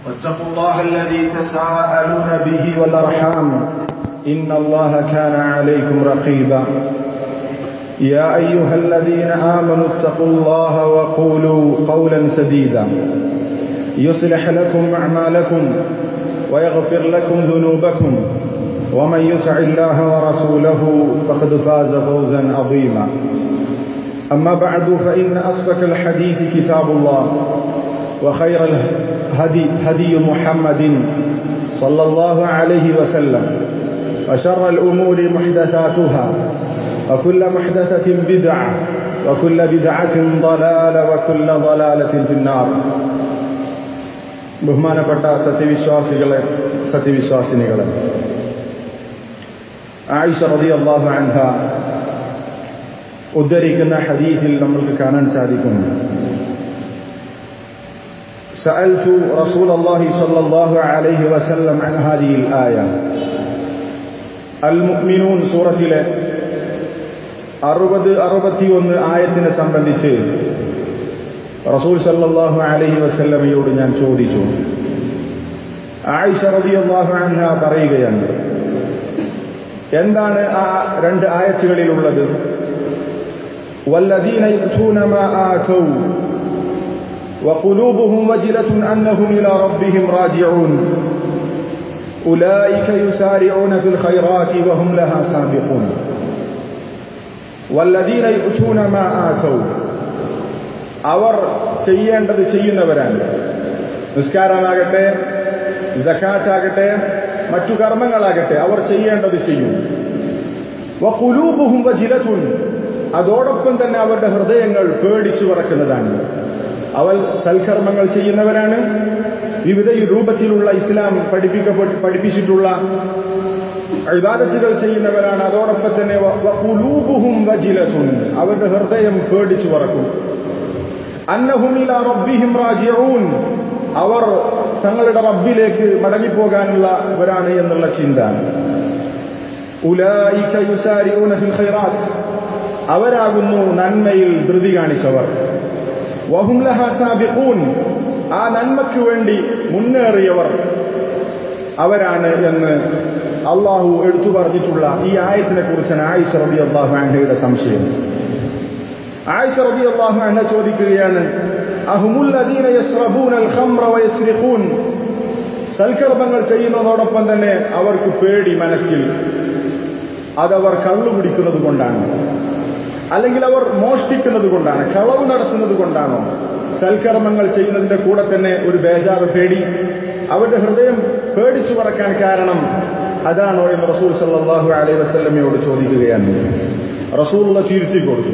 واتقوا الله الذي تساءلون به والأرحام إن الله كان عليكم رقيبا يا أيها الذين آمنوا اتقوا الله وقولوا قولا سديدا يصلح لكم أعمالكم ويغفر لكم ذنوبكم ومن يطع الله ورسوله فقد فاز فوزا عظيما أما بعد فإن أصدق الحديث كتاب الله وخير الهدي هدي محمد صلى الله عليه وسلم وشر الأمور محدثاتها وكل محدثة بدعة وكل بدعة ضلالة وكل ضلالة في النار ബഹുമാനപ്പെട്ട സത്യവിശ്വാസികളെ സത്യവിശ്വാസിനികളെ ആയിഷ റതി അള്ളാഹു അൻഹ ഉദ്ധരിക്കുന്ന ഹദീസിൽ നമ്മൾക്ക് കാണാൻ സാധിക്കുന്നു سألت رسول الله صلى الله عليه وسلم عن هذه الآية المؤمنون സൂറത്തിലെ അറുപത് അറുപത്തിയൊന്ന് ആയത്തിനെ സംബന്ധിച്ച് റസൂൽ സല്ലാഹു അലഹി വസല്ലമയോട് ഞാൻ ചോദിച്ചു ആയിഷ റളിയല്ലാഹു അൻഹ പറയുകയാണ് എന്താണ് ആ രണ്ട് ആയത്തുകളിലുള്ളത് والذين يؤتون ما آتوا وقلوبهم وجلة أنهم إلى ربهم راجعون أولئك يسارعون في الخيرات وهم لها سابقون والذين يؤتون ما آتوا അവർ ചെയ്യേണ്ടത് ചെയ്യുന്നവരാണ് നിസ്കാരമാകട്ടെ ജക്കാത്താകട്ടെ മറ്റു കർമ്മങ്ങളാകട്ടെ അവർ ചെയ്യേണ്ടത് ചെയ്യും വകുലൂബുഹും വജിലത്തുൻ അതോടൊപ്പം തന്നെ അവരുടെ ഹൃദയങ്ങൾ പേടിച്ചു പറക്കുന്നതാണ് അവൾ സൽക്കർമ്മങ്ങൾ ചെയ്യുന്നവരാണ് വിവിധ രൂപത്തിലുള്ള ഇസ്ലാം പഠിപ്പിക്കപ്പെട്ട് പഠിപ്പിച്ചിട്ടുള്ള ഇബാദത്തുകൾ ചെയ്യുന്നവരാണ് അതോടൊപ്പം തന്നെ വകുലൂബുഹും വജിലത്തുൻ അവരുടെ ഹൃദയം പേടിച്ചു പറക്കും അന്നഹുമില റബ്ബിഹിം റാജിഊൻ അവർ തങ്ങളുടെ റബ്ബിലേക്ക് മടങ്ങിപ്പോകാനുള്ളവരാണ് എന്നുള്ള ചിന്ത ഉലായിക യുസാരിഊന ഫിൽ ഖൈറാത്ത് അവരാകുന്നു നന്മയിൽ ധൃതി കാണിച്ചവർ വഹും ലഹ സാബിഖൂൻ ആ നന്മയ്ക്ക് വേണ്ടി മുന്നേറിയവർ അവരാണ് എന്ന് അള്ളാഹു എടുത്തു പറഞ്ഞിട്ടുള്ള ഈ ആയത്തിനെ കുറിച്ചാണ് ആയിഷ റബി അള്ളാഹു ആൻഹയുടെ സംശയം ആയിഷ റബി അള്ളാഹു അന്ന ചോദിക്കുകയാണ് അഹുമുല്ലദീന യസ്റബൂൻ അൽ ഖംറ വയസ്രിഖൂൻ സൽക്കർമ്മങ്ങൾ ചെയ്യുന്നതോടൊപ്പം തന്നെ അവർക്ക് പേടി മനസ്സിൽ അതവർ കള്ളു കുടിക്കുന്നത് കൊണ്ടാണ് അല്ലെങ്കിൽ അവർ മോഷ്ടിക്കുന്നത് കൊണ്ടാണ് കളവ് നടത്തുന്നത് കൊണ്ടാണോ സൽക്കർമ്മങ്ങൾ ചെയ്യുന്നതിന്റെ കൂടെ തന്നെ ഒരു ബേജാറ് പേടി അവരുടെ ഹൃദയം പേടിച്ചു പറക്കാൻ കാരണം അതാണോ എന്ന് റസൂൽ സല്ലാഹു അലൈഹി വസ്ല്ലമയോട് ചോദിക്കുകയാണ് റസൂലുള്ള തിരുത്തി കൊടുത്തു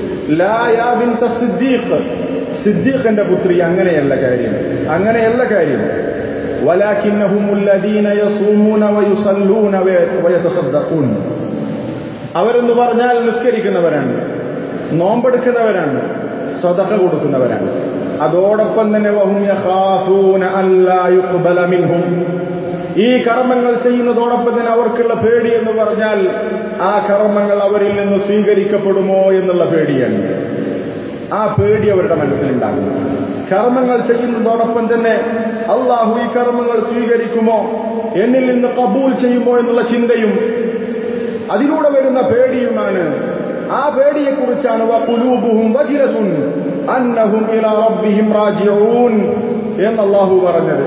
സിദ്ദീഖ് സിദ്ദീഖിന്റെ പുത്രി അങ്ങനെയല്ല കാര്യം അങ്ങനെയല്ല കാര്യം ولكنهم الذين يصومون ويصلون ويتصدقون അവരെന്ന് പറഞ്ഞാൽ നിസ്കരിക്കുന്നവരാണ് നോമ്പെടുക്കുന്നവരാണ് സ്വതക കൊടുക്കുന്നവരാണ് അതോടൊപ്പം തന്നെ വഹും യഖാഫൂന അല്ലാ യുഖ്ബല മിൻഹും ഈ കർമ്മങ്ങൾ ചെയ്യുന്നതോടൊപ്പം തന്നെ അവർക്കുള്ള പേടി എന്ന് പറഞ്ഞാൽ ആ കർമ്മങ്ങൾ അവരിൽ നിന്ന് സ്വീകരിക്കപ്പെടുമോ എന്നുള്ള പേടിയാണ് ആ പേടി അവരുടെ മനസ്സിലുണ്ടാകും കർമ്മങ്ങൾ ചെയ്യുന്നതോടൊപ്പം തന്നെ അള്ളാഹു ഈ കർമ്മങ്ങൾ സ്വീകരിക്കുമോ എന്നിൽ നിന്ന് കബൂൽ ചെയ്യുമോ എന്നുള്ള ചിന്തയും അതിലൂടെ വരുന്ന പേടിയുമാണ് ആ പേടിയെക്കുറിച്ചാണ് അന്നഹും ഇലാ റബ്ബിഹിം റാജിഊൻ എന്ന് അള്ളാഹു പറഞ്ഞത്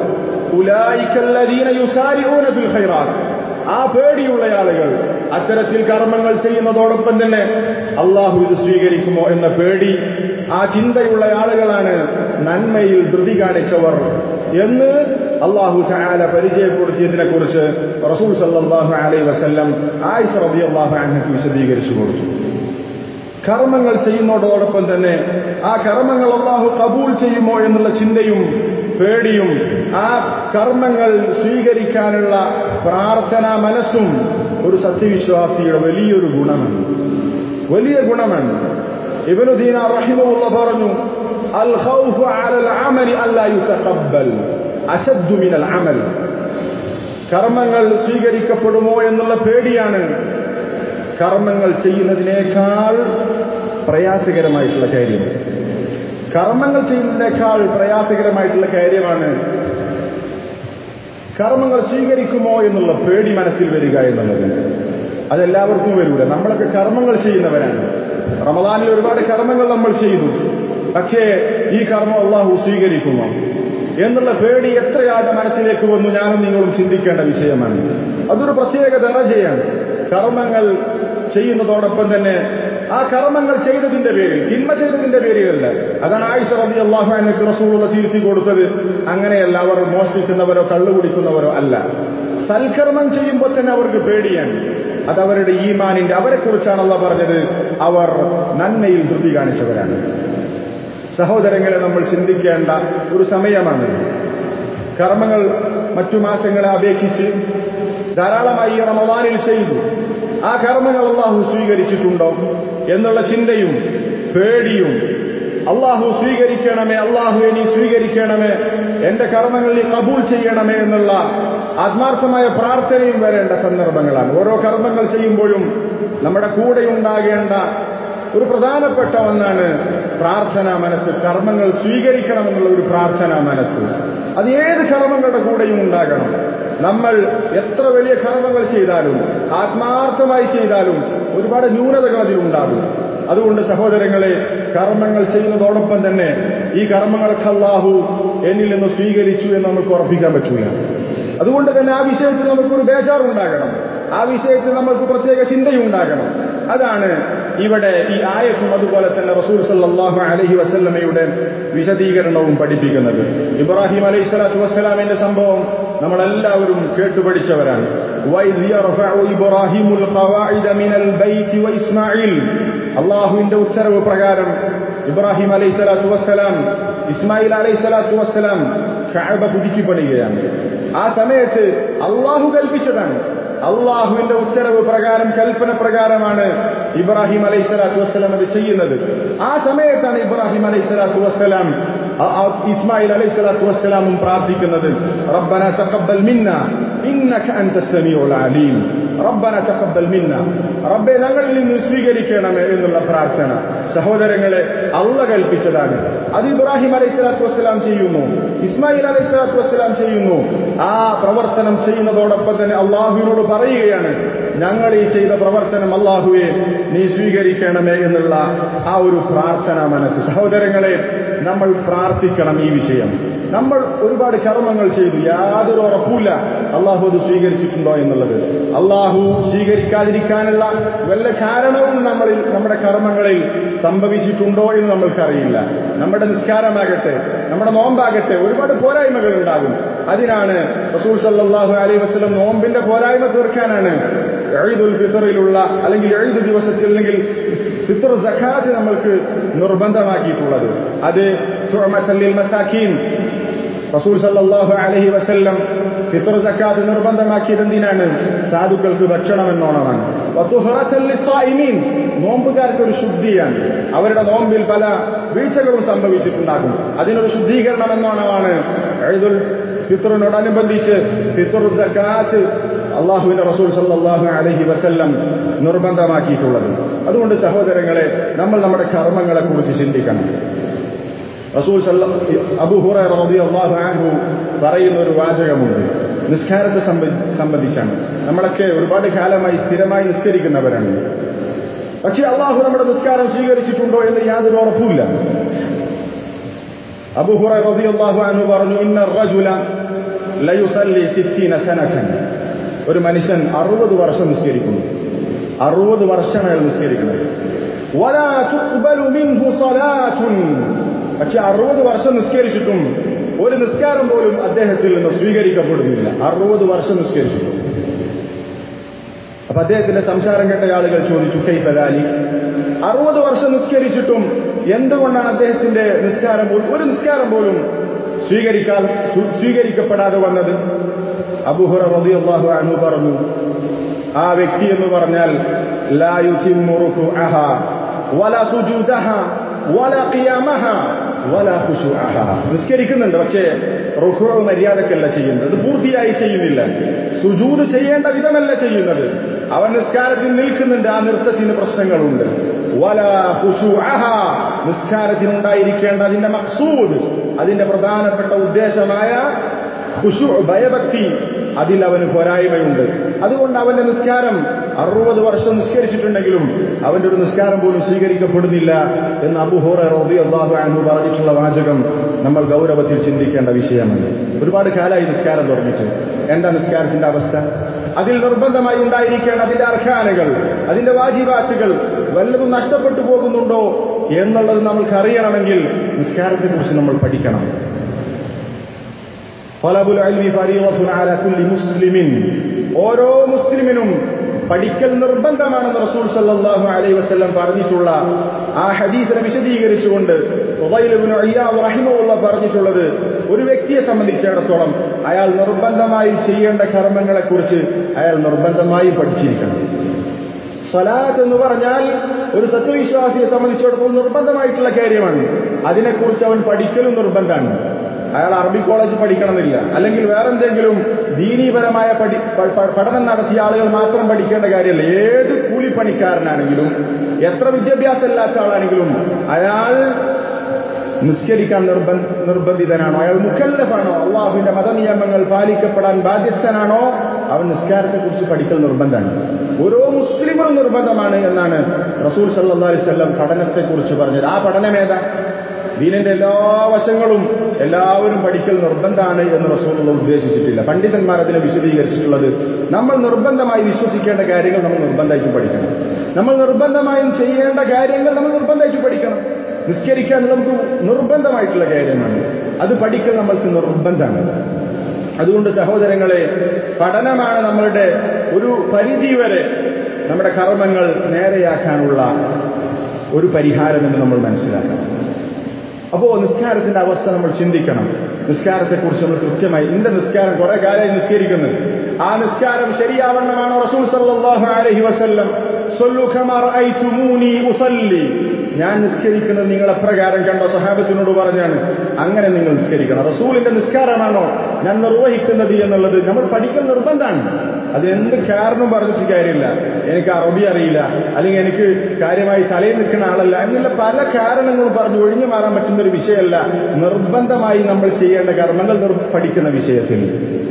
ആ പേടിയുള്ള ആളുകൾ അത്തരത്തിൽ കർമ്മങ്ങൾ ചെയ്യുന്നതോടൊപ്പം തന്നെ അള്ളാഹു ഇത് സ്വീകരിക്കുമോ എന്ന പേടി ആ ചിന്തയുള്ള ആളുകളാണ് നന്മയിൽ ധൃതി കാണിച്ചവർ എന്ന് അള്ളാഹു ചായാല പരിചയപ്പെടുത്തിയതിനെ കുറിച്ച് റസൂൽ സല്ലാഹു അലൈ വസല്ലം ആയിഷ റബി അള്ളാഹു അന്നക്ക് വിശദീകരിച്ചു കൊടുത്തു കർമ്മങ്ങൾ ചെയ്യുന്നതോടൊപ്പം തന്നെ ആ കർമ്മങ്ങൾ അള്ളാഹു കബൂൾ ചെയ്യുമോ എന്നുള്ള ചിന്തയും പേടിയും ആ കർമ്മങ്ങൾ സ്വീകരിക്കാനുള്ള പ്രാർത്ഥനാ മനസ്സും ഒരു സത്യവിശ്വാസിയുടെ വലിയൊരു ഗുണമാണ് വലിയ ഗുണമാണ് ഇബനുദ്ദീന റഹിമുള്ള പറഞ്ഞു അൽ ഖൗഫ് അലൽ അമലി അല്ലാ യുതഖബ്ബൽ അശദ്ദു മിനൽ അമൽ കർമ്മങ്ങൾ സ്വീകരിക്കപ്പെടുമോ എന്നുള്ള പേടിയാണ് കർമ്മങ്ങൾ ചെയ്യുന്നതിനേക്കാൾ പ്രയാസകരമായിട്ടുള്ള കാര്യം കർമ്മങ്ങൾ ചെയ്യുന്നതിനേക്കാൾ പ്രയാസകരമായിട്ടുള്ള കാര്യമാണ് കർമ്മങ്ങൾ സ്വീകരിക്കുമോ എന്നുള്ള പേടി മനസ്സിൽ വരിക എന്നുള്ളത് അതെല്ലാവർക്കും വരൂല നമ്മളൊക്കെ കർമ്മങ്ങൾ ചെയ്യുന്നവരാണ് റമദാനിൽ ഒരുപാട് കർമ്മങ്ങൾ നമ്മൾ ചെയ്തു പക്ഷേ ഈ കർമ്മം അള്ളാഹു സ്വീകരിക്കുമോ എന്നുള്ള പേടി എത്രയാളുടെ മനസ്സിലേക്ക് വന്നു ഞാനും നിങ്ങളും ചിന്തിക്കേണ്ട വിഷയമാണ് അതൊരു പ്രത്യേക ദറജയാണ് കർമ്മങ്ങൾ ചെയ്യുന്നതോടൊപ്പം തന്നെ ആ കർമ്മങ്ങൾ ചെയ്തതിന്റെ പേരിൽ തിന്മ ചെയ്തതിന്റെ പേരിലല്ല അതാണ് ആയിഷ റബി അള്ളാഹു എനിക്ക് റസൂളുള്ള തിരുത്തി കൊടുത്തത് അങ്ങനെയല്ല അവർ മോഷ്ടിക്കുന്നവരോ കള്ളുകുടിക്കുന്നവരോ അല്ല സൽക്കർമ്മം ചെയ്യുമ്പോൾ തന്നെ അവർക്ക് പേടിയാണ് അത് അവരുടെ ഈമാനിന്റെ അവരെ കുറിച്ചാണല്ല പറഞ്ഞത് അവർ നന്മയിൽ ധൃതി കാണിച്ചവരാണ് സഹോദരങ്ങളെ നമ്മൾ ചിന്തിക്കേണ്ട ഒരു സമയമാണ് കർമ്മങ്ങൾ മറ്റു മാസങ്ങളെ അപേക്ഷിച്ച് ധാരാളമായി റമദാനിൽ ചെയ്തു ആ കർമ്മങ്ങൾ അള്ളാഹു സ്വീകരിച്ചിട്ടുണ്ടോ എന്നുള്ള ചിന്തയും പേടിയും അള്ളാഹു സ്വീകരിക്കണമേ അള്ളാഹു ഇനി സ്വീകരിക്കണമേ എന്റെ കർമ്മങ്ങൾ നീ കബൂൾ ചെയ്യണമേ എന്നുള്ള ആത്മാർത്ഥമായ പ്രാർത്ഥനയും വരേണ്ട സന്ദർഭങ്ങളാണ് ഓരോ കർമ്മങ്ങൾ ചെയ്യുമ്പോഴും നമ്മുടെ കൂടെ ഉണ്ടാകേണ്ട ഒരു പ്രധാനപ്പെട്ട ഒന്നാണ് പ്രാർത്ഥന മനസ്സ് കർമ്മങ്ങൾ സ്വീകരിക്കണമെന്നുള്ള ഒരു പ്രാർത്ഥന മനസ്സ് അത് ഏത് കർമ്മങ്ങളുടെ കൂടെയും ഉണ്ടാകണം നമ്മൾ എത്ര വലിയ കർമ്മങ്ങൾ ചെയ്താലും ആത്മാർത്ഥമായി ചെയ്താലും ഒരുപാട് ന്യൂനതകൾ അതിലുണ്ടാകും അതുകൊണ്ട് സഹോദരങ്ങളെ കർമ്മങ്ങൾ ചെയ്യുന്നതോടൊപ്പം തന്നെ ഈ കർമ്മങ്ങൾക്ക് അല്ലാഹു എന്നിൽ നിന്ന് സ്വീകരിച്ചു എന്ന് നമുക്ക് ഉറപ്പിക്കാൻ പറ്റൂല അതുകൊണ്ട് തന്നെ ആ വിഷയത്തിൽ നമുക്കൊരു ബേജാറുണ്ടാകണം ആ വിഷയത്തിൽ നമ്മൾക്ക് പ്രത്യേക ചിന്തയുണ്ടാകണം അതാണ് ഇവിടെ ഈ ആയത്തും അതുപോലെ തന്നെ റസൂൽ സല്ലാഹു അലഹി വസല്ലമയുടെ വിശദീകരണവും പഠിപ്പിക്കുന്നത് ഇബ്രാഹിം അലൈഹി സ്വലാത്തു വസ്സലാമിന്റെ സംഭവം നമ്മളെല്ലാവരും കേട്ടുപഠിച്ചവരാണ് അള്ളാഹുവിന്റെ ഉത്തരവ് പ്രകാരം ഇബ്രാഹിം അലൈഹി സ്വലാത്തു വസ്സലാം ഇസ്മായിൽ അലൈഹി സ്വലാത്തു വസ്സലാം കഅബ പുതുക്കി പണിയുകയാണ് ആ സമയത്ത് അള്ളാഹു കൽപ്പിച്ചതാണ് അള്ളാഹുവിന്റെ ഉത്തരവ് പ്രകാരം കൽപ്പന പ്രകാരമാണ് ഇബ്രാഹിം അലൈഹി സ്വലാത്തു വസ്സലാം അത് ചെയ്യുന്നത് ആ സമയത്താണ് ഇബ്രാഹിം അലൈഹി സ്വലാത്തു വസ്സലാം ഇസ്മായിൽ അലൈഹി സ്വലാത്തു വസ്സലാമും പ്രാർത്ഥിക്കുന്നത് റബ്ബന തഖബ്ബൽ മിന്ന ഇന്നക അൻത സമീഉൽ അലീം റബ്ബന തഖബ്ബൽ മിന്ന റബ്ബെ ഞങ്ങളിൽ നിന്ന് സ്വീകരിക്കണമേ എന്നുള്ള പ്രാർത്ഥന സഹോദരങ്ങളെ അള്ള കൽപ്പിച്ചതാണ് അത് ഇബ്രാഹിം അലൈഹി സ്വലാത്തു വസ്സലാം ചെയ്യുന്നു ഇസ്മായിൽ അലൈഹി സ്വലാത്തു വസ്സലാം ചെയ്യുന്നു ആ പ്രവർത്തനം ചെയ്യുന്നതോടൊപ്പം തന്നെ അള്ളാഹുവിനോട് പറയുകയാണ് ഞങ്ങൾ ഈ ചെയ്ത പ്രവർത്തനം അള്ളാഹുവെ നീ സ്വീകരിക്കണമേ എന്നുള്ള ആ ഒരു പ്രാർത്ഥന മനസ്സ് സഹോദരങ്ങളെ നമ്മൾ പ്രാർത്ഥിക്കണം ഈ വിഷയം നമ്മൾ ഒരുപാട് കർമ്മങ്ങൾ ചെയ്തു യാതൊരു ഉറപ്പില്ല അള്ളാഹു അത് സ്വീകരിച്ചിട്ടുണ്ടോ എന്നുള്ളത് അള്ളാഹു സ്വീകരിക്കാതിരിക്കാനുള്ള വല്ല കാരണവും നമ്മളിൽ നമ്മുടെ കർമ്മങ്ങളിൽ സംഭവിച്ചിട്ടുണ്ടോ എന്ന് നമ്മൾക്കറിയില്ല നമ്മുടെ നിസ്കാരമാകട്ടെ നമ്മുടെ നോമ്പാകട്ടെ ഒരുപാട് പോരായ്മകൾ ഉണ്ടാകും അതിനാണ് റസൂൽ സല്ലാഹു അലൈ വസ്ലം നോമ്പിന്റെ പോരായ്മ തീർക്കാനാണ് എഴുതുൽ ഫിത്തറിലുള്ള അല്ലെങ്കിൽ എഴുതു ദിവസത്തിൽ അല്ലെങ്കിൽ ഫിത്തർ സഖാത്ത് നമ്മൾക്ക് നിർബന്ധമാക്കിയിട്ടുള്ളത് അത് മസാഖീൻ റസൂൽ സല്ലാഹു അലഹി വസല്ലം ഫിത്തർ സക്കാത്ത് നിർബന്ധമാക്കിയത് എന്തിനാണ് സാധുക്കൾക്ക് ഭക്ഷണം എന്നോണമാണ് നോമ്പുകാർക്ക് ഒരു ശുദ്ധിയാണ് അവരുടെ നോമ്പിൽ പല വീഴ്ചകളും സംഭവിച്ചിട്ടുണ്ടാകും അതിനൊരു ശുദ്ധീകരണം എന്നോണമാണ് എഴുതുൽ ഫിത്തറിനോടനുബന്ധിച്ച് ഫിത്തർ സക്കാത്ത് അള്ളാഹുവിന്റെ റസൂൽ സല്ലാഹു അലഹി വസല്ലം നിർബന്ധമാക്കിയിട്ടുള്ളത് അതുകൊണ്ട് സഹോദരങ്ങളെ നമ്മൾ നമ്മുടെ കർമ്മങ്ങളെ കുറിച്ച് ചിന്തിക്കണം റസൂൽ അബുഹുറ റളിയല്ലാഹു അൻഹു പറയുന്ന ഒരു വാചകമുണ്ട് നിസ്കാരത്തെ സംബന്ധിച്ചാണ് നമ്മളൊക്കെ ഒരുപാട് കാലമായി സ്ഥിരമായി നിസ്കരിക്കുന്നവരാണ് പക്ഷെ അള്ളാഹു നമ്മുടെ നിസ്കാരം സ്വീകരിച്ചിട്ടുണ്ടോ എന്ന് യാതൊരു ഉറപ്പുമില്ല അബുഹുറ റളിയല്ലാഹു അൻഹു പറഞ്ഞു ഇന്ന റജുല ലയുസല്ലി സിത്തീന സനതൻ ഒരു മനുഷ്യൻ അറുപത് വർഷം നിസ്കരിക്കുന്നു അറുപത് വർഷം അയാൾ നിസ്കരിക്കുന്നത് വലാ തുഖ്ബലു മിൻഹു സലാത്തുൻ പക്ഷെ അറുപത് വർഷം നിസ്കരിച്ചിട്ടും ഒരു നിസ്കാരം പോലും അദ്ദേഹത്തിൽ നിന്ന് സ്വീകരിക്കപ്പെടുന്നില്ല അറുപത് വർഷം നിസ്കരിച്ചിട്ടും അപ്പൊ അദ്ദേഹത്തിന്റെ സംസാരം കേട്ട ആളുകൾ ചോദിച്ചു കൈഫലാലി അറുപത് വർഷം നിസ്കരിച്ചിട്ടും എന്തുകൊണ്ടാണ് അദ്ദേഹത്തിന്റെ നിസ്കാരം പോലും ഒരു നിസ്കാരം പോലും സ്വീകരിക്കാൻ സ്വീകരിക്കപ്പെടാതെ വന്നത് അബുഹുറ റളിയല്ലാഹു അൻഹു പറഞ്ഞു ആ വ്യക്തി എന്ന് പറഞ്ഞാൽ ലാ യുതിമ്മു റുകുഅഹ വലാ സുജൂദഹ വലാ ഖിയാമഹ വലാ ഖുശൂഅഹ നിസ്കരിക്കുന്നുണ്ട് പക്ഷേ റുഖു മര്യാദക്കല്ല ചെയ്യുന്നത് അത് പൂർത്തിയായി ചെയ്യുന്നില്ല സുജൂദ് ചെയ്യേണ്ട വിധമല്ല ചെയ്യുന്നത് അവൻ നിസ്കാരത്തിൽ നിൽക്കുന്നുണ്ട് ആ നൃത്തത്തിന് പ്രശ്നങ്ങളുണ്ട് വലാ ഖുശൂഅഹ നിസ്കാരത്തിനുണ്ടായിരിക്കേണ്ട അതിന്റെ മക്സൂദ് അതിന്റെ പ്രധാനപ്പെട്ട ഉദ്ദേശമായ ഖുശു ഭയഭക്തി അതിൽ അവന് പോരായ്മയുണ്ട് അതുകൊണ്ട് അവന്റെ നിസ്കാരം അറുപത് വർഷം നിസ്കരിച്ചിട്ടുണ്ടെങ്കിലും അവന്റെ ഒരു നിസ്കാരം പോലും സ്വീകരിക്കപ്പെടുന്നില്ല എന്ന് അബുഹോറ റബി അള്ളാഹു അനു പറഞ്ഞിട്ടുള്ള വാചകം നമ്മൾ ഗൗരവത്തിൽ ചിന്തിക്കേണ്ട വിഷയമാണ് ഒരുപാട് കാലമായി നിസ്കാരം തുടങ്ങിയിട്ട് എന്താ നിസ്കാരത്തിന്റെ അവസ്ഥ അതിൽ നിർബന്ധമായി ഉണ്ടായിരിക്കേണ്ട അതിന്റെ അർഹാനകൾ അതിന്റെ വാജിബാറ്റുകൾ വല്ലതും നഷ്ടപ്പെട്ടു പോകുന്നുണ്ടോ എന്നുള്ളത് നമ്മൾക്ക് അറിയണമെങ്കിൽ നിസ്കാരത്തെക്കുറിച്ച് നമ്മൾ പഠിക്കണം طلب العلم فريضة على كل مسلم ഓരോ മുസ്ലിമിനും പഠിക്കൽ നിർബന്ധമാണെന്ന് റസൂൽ സല്ലല്ലാഹു അലൈഹി വസല്ലം പറഞ്ഞിട്ടുള്ള ആ ഹദീസിനെ വിശദീകരിച്ചുകൊണ്ട് റഹിമുള്ള പറഞ്ഞിട്ടുള്ളത് ഒരു വ്യക്തിയെ സംബന്ധിച്ചിടത്തോളം അയാൾ നിർബന്ധമായി ചെയ്യേണ്ട കർമ്മങ്ങളെക്കുറിച്ച് അയാൾ നിർബന്ധമായി പഠിച്ചിരിക്കണം സലാത്ത് എന്ന് പറഞ്ഞാൽ ഒരു സത്യവിശ്വാസിയെ സംബന്ധിച്ചിടത്തോളം നിർബന്ധമായിട്ടുള്ള കാര്യമാണ് അതിനെക്കുറിച്ച് അവൻ പഠിക്കലും നിർബന്ധമാണ് അയാൾ അറബി കോളേജ് പഠിക്കണമെന്നില്ല അല്ലെങ്കിൽ വേറെന്തെങ്കിലും ദീനീപരമായ പഠി പഠനം നടത്തിയ ആളുകൾ മാത്രം പഠിക്കേണ്ട കാര്യമല്ല ഏത് കൂലിപ്പണിക്കാരനാണെങ്കിലും എത്ര വിദ്യാഭ്യാസം ഇല്ലാത്ത ആളാണെങ്കിലും അയാൾ നിസ്കരിക്കാൻ നിർബന്ധിതനാണോ അയാൾ മുക്കല്ലഫാണോ അള്ളാഹുവിന്റെ മതനിയമങ്ങൾ പാലിക്കപ്പെടാൻ ബാധ്യസ്ഥനാണോ അവൻ നിസ്കാരത്തെക്കുറിച്ച് പഠിക്കൽ നിർബന്ധമാണ് ഓരോ മുസ്ലിമും നിർബന്ധമാണ് എന്നാണ് റസൂൽ സല്ലാ അലൈവല്ലം പഠനത്തെക്കുറിച്ച് പറഞ്ഞത് ആ പഠനം ഏതാ ദീനിന്റെ എല്ലാ വശങ്ങളും എല്ലാവരും പഠിക്കൽ നിർബന്ധമാണ് എന്ന് റസൂലുള്ള ഉദ്ദേശിച്ചിട്ടില്ല പണ്ഡിതന്മാർ അതിനെ വിശദീകരിച്ചിട്ടുള്ളത് നമ്മൾ നിർബന്ധമായി വിശ്വസിക്കേണ്ട കാര്യങ്ങൾ നമ്മൾ നിർബന്ധമായിട്ട് പഠിക്കണം നമ്മൾ നിർബന്ധമായും ചെയ്യേണ്ട കാര്യങ്ങൾ നമ്മൾ നിർബന്ധമായിട്ട് പഠിക്കണം നിസ്കരിക്കാൻ നമുക്ക് നിർബന്ധമായിട്ടുള്ള കാര്യമാണ് അത് പഠിക്കൽ നമ്മൾക്ക് നിർബന്ധമാണ് അതുകൊണ്ട് സഹോദരങ്ങളെ പഠനമാണ് നമ്മളുടെ ഒരു പരിധി വരെ നമ്മുടെ കർമ്മങ്ങൾ നേരെയാക്കാനുള്ള ഒരു പരിഹാരമെന്ന് നമ്മൾ മനസ്സിലാക്കണം അപ്പോ നിസ്കാരത്തിന്റെ അവസ്ഥ നമ്മൾ ചിന്തിക്കണം നിസ്കാരത്തെക്കുറിച്ച് നമ്മൾ കൃത്യമായി എന്റെ നിസ്കാരം കുറെ കാലമായി നിസ്കരിക്കുന്നു ആ നിസ്കാരം ശരിയാവണ്ണമാണോ റസൂൽ സല്ലല്ലാഹു അലൈഹി വസല്ലം സല്ലു കമാ റഅയ്തുമൂനി ഉസല്ലി ഞാൻ നിസ്കരിക്കുന്നത് നിങ്ങൾ എപ്രകാരം കണ്ടോ സഹാബത്തിനോട് പറഞ്ഞാണ് അങ്ങനെ നിങ്ങൾ നിസ്കരിക്കണം റസൂലിന്റെ നിസ്കാരമാണോ ഞാൻ നിർവഹിക്കുന്നത് എന്നുള്ളത് നമ്മൾ പഠിക്കൽ നിർബന്ധമാണ് അത് എന്ത് കാരണം പറഞ്ഞിട്ട് കാര്യമില്ല എനിക്ക് അറബി അറിയില്ല അല്ലെങ്കിൽ എനിക്ക് കാര്യമായി തലയിൽ നിൽക്കുന്ന ആളല്ല എന്നുള്ള പല കാരണങ്ങളും പറഞ്ഞ് ഒഴിഞ്ഞു മാറാൻ പറ്റുന്ന ഒരു വിഷയമല്ല നിർബന്ധമായി നമ്മൾ ചെയ്യേണ്ട കർമ്മങ്ങൾ പഠിക്കുന്ന വിഷയത്തിൽ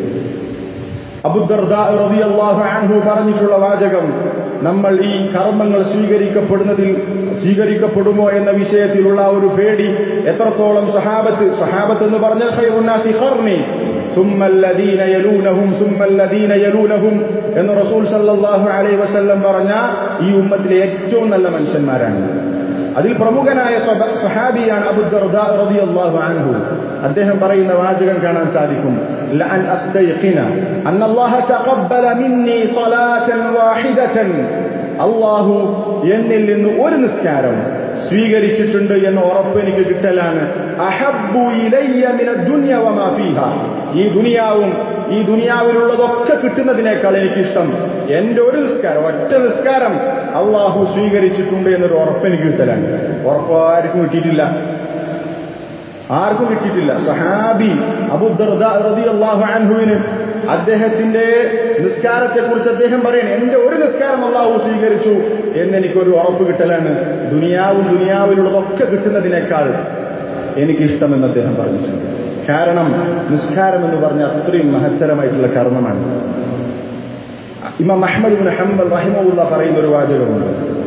അബുദർദാഹു പറഞ്ഞിട്ടുള്ള വാചകം നമ്മൾ ഈ കർമ്മങ്ങൾ സ്വീകരിക്കപ്പെടുന്നതിൽ സ്വീകരിക്കപ്പെടുമോ എന്ന വിഷയത്തിലുള്ള ഒരു പേടി എത്രത്തോളം സഹാബത്ത് സഹാബത്ത് എന്ന് പറഞ്ഞാൽ ഖൈറുന്നാസി ഖർനി ثم الذين يلونهم ثم الذين يلونهم എന്ന് റസൂൽ സല്ലല്ലാഹു അലൈഹി വസല്ലം പറഞ്ഞ ഈ ഉമ്മത്തിലെ ഏറ്റവും നല്ല മനുഷ്യന്മാരാണ് അതിൽ പ്രമുഖനായ സഹാബിയാണ് അബുദർദാ റളിയല്ലാഹു അൻഹു അദ്ദേഹം പറയുന്ന വാചകം കാണാൻ സാധിക്കും ലഅൻ അസ്തൈഖിന അന്ന അല്ലാഹ തഖബ്ബല മിന്നി സ്വലാതൻ വാഹിദതൻ അല്ലാഹു എന്നിൽ നിന്ന് ഒരു നിസ്കാരം സ്വീകരിച്ചിട്ടുണ്ട് എന്ന ഉറപ്പ് എനിക്ക് കിട്ടലാണ് അഹബ്ബു ഇലയ്യ മിന ദുനിയ വമാ ഫീഹ ഈ ദുനിയാവും ഈ ദുനിയാവിലുള്ളതൊക്കെ കിട്ടുന്നതിനേക്കാൾ എനിക്കിഷ്ടം എന്റെ ഒരു നിസ്കാരം ഒറ്റ നിസ്കാരം അള്ളാഹു സ്വീകരിച്ചിട്ടുണ്ട് എന്നൊരു ഉറപ്പ് എനിക്ക് കിട്ടലാണ് ഉറപ്പ് ആർക്കും കിട്ടിയിട്ടില്ല ആർക്കും കിട്ടിയിട്ടില്ല സഹാബി അബുദർദി അള്ളാഹു അൻഹുവിന് അദ്ദേഹത്തിന്റെ നിസ്കാരത്തെക്കുറിച്ച് അദ്ദേഹം പറയണം എന്റെ ഒരു നിസ്കാരം അള്ളാഹു സ്വീകരിച്ചു എന്നെനിക്കൊരു ഉറപ്പ് കിട്ടലാണ് ദുനിയാവും ദുനിയാവിലുള്ളതൊക്കെ കിട്ടുന്നതിനേക്കാൾ എനിക്കിഷ്ടമെന്ന് അദ്ദേഹം പറഞ്ഞിട്ടുണ്ട് കാരണം നിസ്കാരം എന്ന് പറഞ്ഞ അത്രയും മഹത്തരമായിട്ടുള്ള കർമ്മമാണ് ഇമാം അഹമ്മദ് ബിൻ ഹംബൽ റഹിമുള്ള പറയുന്ന ഒരു വാചകമുണ്ട്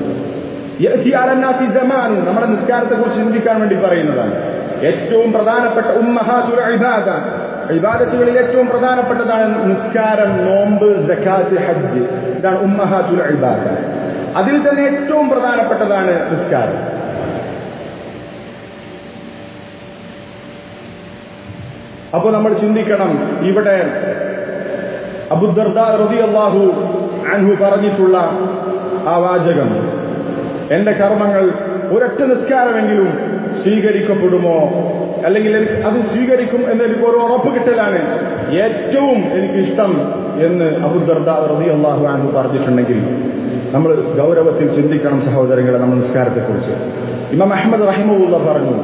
നമ്മുടെ നിസ്കാരത്തെ കുറിച്ച് ചിന്തിക്കാൻ വേണ്ടി പറയുന്നതാണ് ഏറ്റവും പ്രധാനപ്പെട്ട ഉമ്മഹാതുൽ ഇബാദ ഇബാദത്തുകളിൽ ഏറ്റവും പ്രധാനപ്പെട്ടതാണ് നിസ്കാരം നോമ്പ് ജക്കാത്ത് ഹജ്ജ് ഇതാണ് ഉമ്മഹാതുൽ ഇബാദ അതിൽ തന്നെ ഏറ്റവും പ്രധാനപ്പെട്ടതാണ് നിസ്കാരം അപ്പോൾ നമ്മൾ ചിന്തിക്കണം ഇവിടെ അബുദർദ റതി അള്ളാഹു അൻഹു പറഞ്ഞിട്ടുള്ള ആ വാചകം എന്റെ കർമ്മങ്ങൾ ഒരൊറ്റ നിസ്കാരമെങ്കിലും സ്വീകരിക്കപ്പെടുമോ അല്ലെങ്കിൽ എനിക്ക് അത് സ്വീകരിക്കും എന്ന് എനിക്ക് ഒരു ഉറപ്പ് കിട്ടലാണ് ഏറ്റവും എനിക്കിഷ്ടം എന്ന് അബുദർദ റതി അള്ളാഹു അൻഹു പറഞ്ഞിട്ടുണ്ടെങ്കിൽ നമ്മൾ ഗൗരവത്തിൽ ചിന്തിക്കണം സഹോദരങ്ങളെ നമ്മൾ നിസ്കാരത്തെക്കുറിച്ച് ഇമാം അഹമ്മദ് റഹിമുള്ള പറഞ്ഞു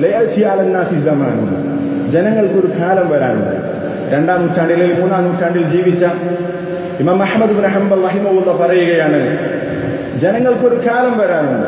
ജനങ്ങൾക്കൊരു കാലം വരാനുണ്ട് രണ്ടാം നൂറ്റാണ്ടിൽ അല്ലെങ്കിൽ മൂന്നാം നൂറ്റാണ്ടിൽ ജീവിച്ച ഇമാം അഹമ്മദ് ബിൻ ഹംബൽ റഹിമുള്ള പറയുകയാണ് ജനങ്ങൾക്കൊരു കാലം വരാനുണ്ട്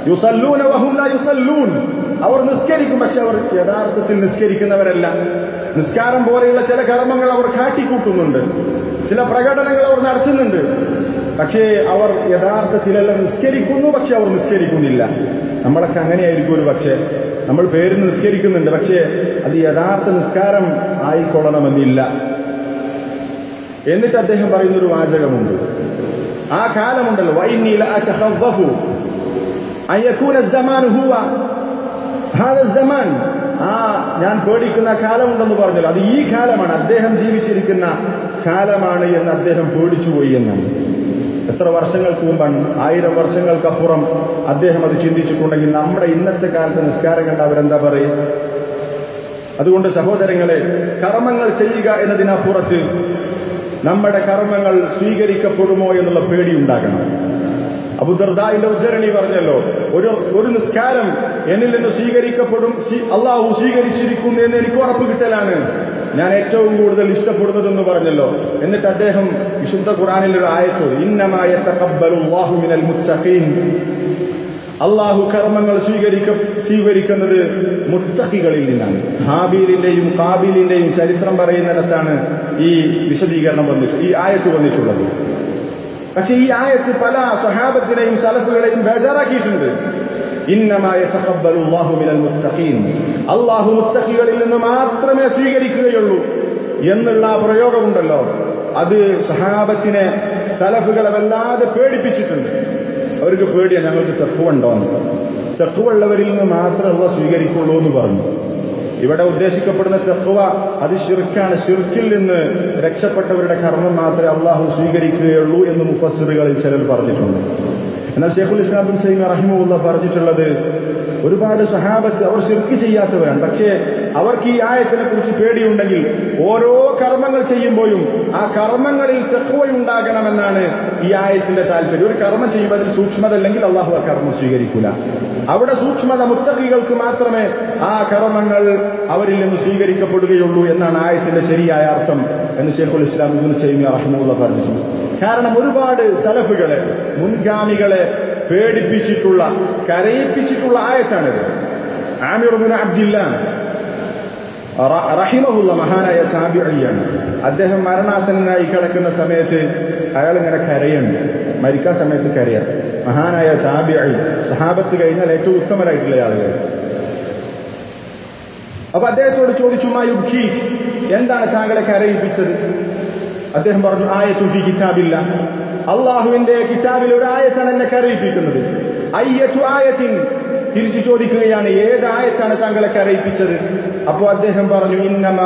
യുസല്ലൂന വഹും ലാ യുസല്ലൂൻ അവർ നിസ്കരിക്കും പക്ഷെ അവർ യഥാർത്ഥത്തിൽ നിസ്കരിക്കുന്നവരല്ല നിസ്കാരം പോലെയുള്ള ചില കർമ്മങ്ങൾ അവർ കാട്ടിക്കൂട്ടുന്നുണ്ട് ചില പ്രകടനങ്ങൾ അവർ നടത്തുന്നുണ്ട് പക്ഷേ അവർ യഥാർത്ഥത്തിലെല്ലാം നിസ്കരിക്കുന്നു പക്ഷെ അവർ നിസ്കരിക്കുന്നില്ല നമ്മളൊക്കെ അങ്ങനെയായിരിക്കും ഒരു പക്ഷേ നമ്മൾ പേരിന് നിസ്കരിക്കുന്നുണ്ട് പക്ഷേ അത് യഥാർത്ഥ നിസ്കാരം ആയിക്കൊള്ളണമെന്നില്ല എന്നിട്ട് അദ്ദേഹം പറയുന്നൊരു വാചകമുണ്ട് ആ കാലമുണ്ടല്ലോ വൈനീല ആ ഞാൻ പേടിക്കുന്ന കാലമുണ്ടെന്ന് പറഞ്ഞല്ലോ അത് ഈ കാലമാണ് അദ്ദേഹം ജീവിച്ചിരിക്കുന്ന കാലമാണ് എന്ന് അദ്ദേഹം പേടിച്ചുപോയി എന്നാണ് എത്ര വർഷങ്ങൾക്ക് മുമ്പാണ് ആയിരം വർഷങ്ങൾക്കപ്പുറം അദ്ദേഹം അത് ചിന്തിച്ചിട്ടുണ്ടെങ്കിൽ നമ്മുടെ ഇന്നത്തെ കാലത്ത് നിസ്കാരം കണ്ട അവരെന്താ പറയുക അതുകൊണ്ട് സഹോദരങ്ങളെ കർമ്മങ്ങൾ ചെയ്യുക എന്നതിനപ്പുറത്ത് നമ്മുടെ കർമ്മങ്ങൾ സ്വീകരിക്കപ്പെടുമോ എന്നുള്ള പേടി ഉണ്ടാകണം അബുദർദായിന്റെ ഉദ്ധരണി പറഞ്ഞല്ലോ ഒരു ഒരു നിസ്കാരം എന്നിൽ നിന്ന് സ്വീകരിക്കപ്പെടും അള്ളാഹു സ്വീകരിച്ചിരിക്കുന്നു എന്ന് എനിക്ക് ഉറപ്പ് കിട്ടലാണ് ഞാൻ ഏറ്റവും കൂടുതൽ ഇഷ്ടപ്പെടുന്നതെന്ന് പറഞ്ഞല്ലോ എന്നിട്ട് അദ്ദേഹം വിശുദ്ധ ഖുറാനിൽ ഒരു ആയച്ചോട് ഇന്നമായ മിനൽ മുത്തഖീൻ അള്ളാഹു കർമ്മങ്ങൾ സ്വീകരിക്ക സ്വീകരിക്കുന്നത് മുത്തഹികളിൽ നിന്നാണ് ഹാബീലിന്റെയും കാബീലിന്റെയും ചരിത്രം പറയുന്നിടത്താണ് ഈ വിശദീകരണം വന്നിട്ട് ഈ ആയത്ത് വന്നിട്ടുള്ളത് പക്ഷെ ഈ ആയത്ത് പല സഹാബത്തിനെയും സലഫുകളെയും ബേജാറാക്കിയിട്ടുണ്ട് ഇന്നമായ മിനൽ മുത്തഖീൻ അള്ളാഹു മുത്തഖികളിൽ നിന്ന് മാത്രമേ സ്വീകരിക്കുകയുള്ളൂ എന്നുള്ള ആ പ്രയോഗമുണ്ടല്ലോ അത് സഹാബത്തിനെ സലഫുകളെ വല്ലാതെ പേടിപ്പിച്ചിട്ടുണ്ട് അവർക്ക് പേടിയാണ് ഞങ്ങൾക്ക് തെക്കുവുണ്ടോന്ന് തെക്കുവുള്ളവരിൽ നിന്ന് മാത്രമേ അള്ള സ്വീകരിക്കുള്ളൂ എന്ന് പറഞ്ഞു ഇവിടെ ഉദ്ദേശിക്കപ്പെടുന്ന തെക്കുവ അത് ഷിർക്കാണ് ഷിർക്കിൽ നിന്ന് രക്ഷപ്പെട്ടവരുടെ കർമ്മം മാത്രമേ അള്ളാഹു സ്വീകരിക്കുകയുള്ളൂ എന്ന് മുഫസ്സിറുകളിൽ ചിലർ പറഞ്ഞിട്ടുണ്ട് എന്നാൽ ഷെയ്ഖുൽ ഇസ്ലാം ബിൻ സൈമ റഹിമുള്ള പറഞ്ഞിട്ടുള്ളത് ഒരുപാട് സഹാബത്ത് അവർ ശിർക്ക് ചെയ്യാത്തവരാണ് പക്ഷേ അവർക്ക് ഈ ആയത്തിനെ കുറിച്ച് പേടിയുണ്ടെങ്കിൽ ഓരോ കർമ്മങ്ങൾ ചെയ്യുമ്പോഴും ആ കർമ്മങ്ങളിൽ തെക്കുവയുണ്ടാകണമെന്നാണ് ഈ ആയത്തിന്റെ താല്പര്യം ഒരു കർമ്മം ചെയ്യുമ്പോൾ അതിൽ സൂക്ഷ്മത അല്ലെങ്കിൽ അള്ളാഹു ആ കർമ്മം സ്വീകരിക്കൂല അവിടെ സൂക്ഷ്മത മുത്തക്കികൾക്ക് മാത്രമേ ആ കർമ്മങ്ങൾ അവരിൽ നിന്ന് സ്വീകരിക്കപ്പെടുകയുള്ളൂ എന്നാണ് ആയത്തിന്റെ ശരിയായ അർത്ഥം എന്ന് ഷെയ്ഖുൽ ഇസ്ലാം ഇബുൻ സൈമിയ റഹിമുള്ള പറഞ്ഞിട്ടുണ്ട് കാരണം ഒരുപാട് സലഫുകളെ മുൻഗാമികളെ പേടിപ്പിച്ചിട്ടുള്ള കരയിപ്പിച്ചിട്ടുള്ള ആയത്താണിത് ആമിറുബിൻ അബ്ദില്ല റഹിമഹുള്ള മഹാനായ ചാബിയാണ് അദ്ദേഹം മരണാസനായി കിടക്കുന്ന സമയത്ത് അയാൾ ഇങ്ങനെ കരയുണ്ട് മരിക്കാൻ സമയത്ത് കരയാം മഹാനായ ചാബിയായി സഹാബത്ത് കഴിഞ്ഞാൽ ഏറ്റവും ഉത്തമരായിട്ടുള്ള ആളുകൾ അപ്പൊ അദ്ദേഹത്തോട് ചോദിച്ചു മാ യുദ്ധി എന്താണ് താങ്കളെ കരയിപ്പിച്ചത് അദ്ദേഹം പറഞ്ഞു ആയത്തുഫി കിതാബില്ല അള്ളാഹുവിന്റെ കിതാബിൽ ഒരു ആയത്താണ് എന്നെ കരയിപ്പിക്കുന്നത് അയ്യത്തു ആയത്തിൻ തിരിച്ചു ചോദിക്കുകയാണ് ഏത് ആയത്താണ് താങ്കളെ കരയിപ്പിച്ചത് അപ്പോൾ അദ്ദേഹം പറഞ്ഞു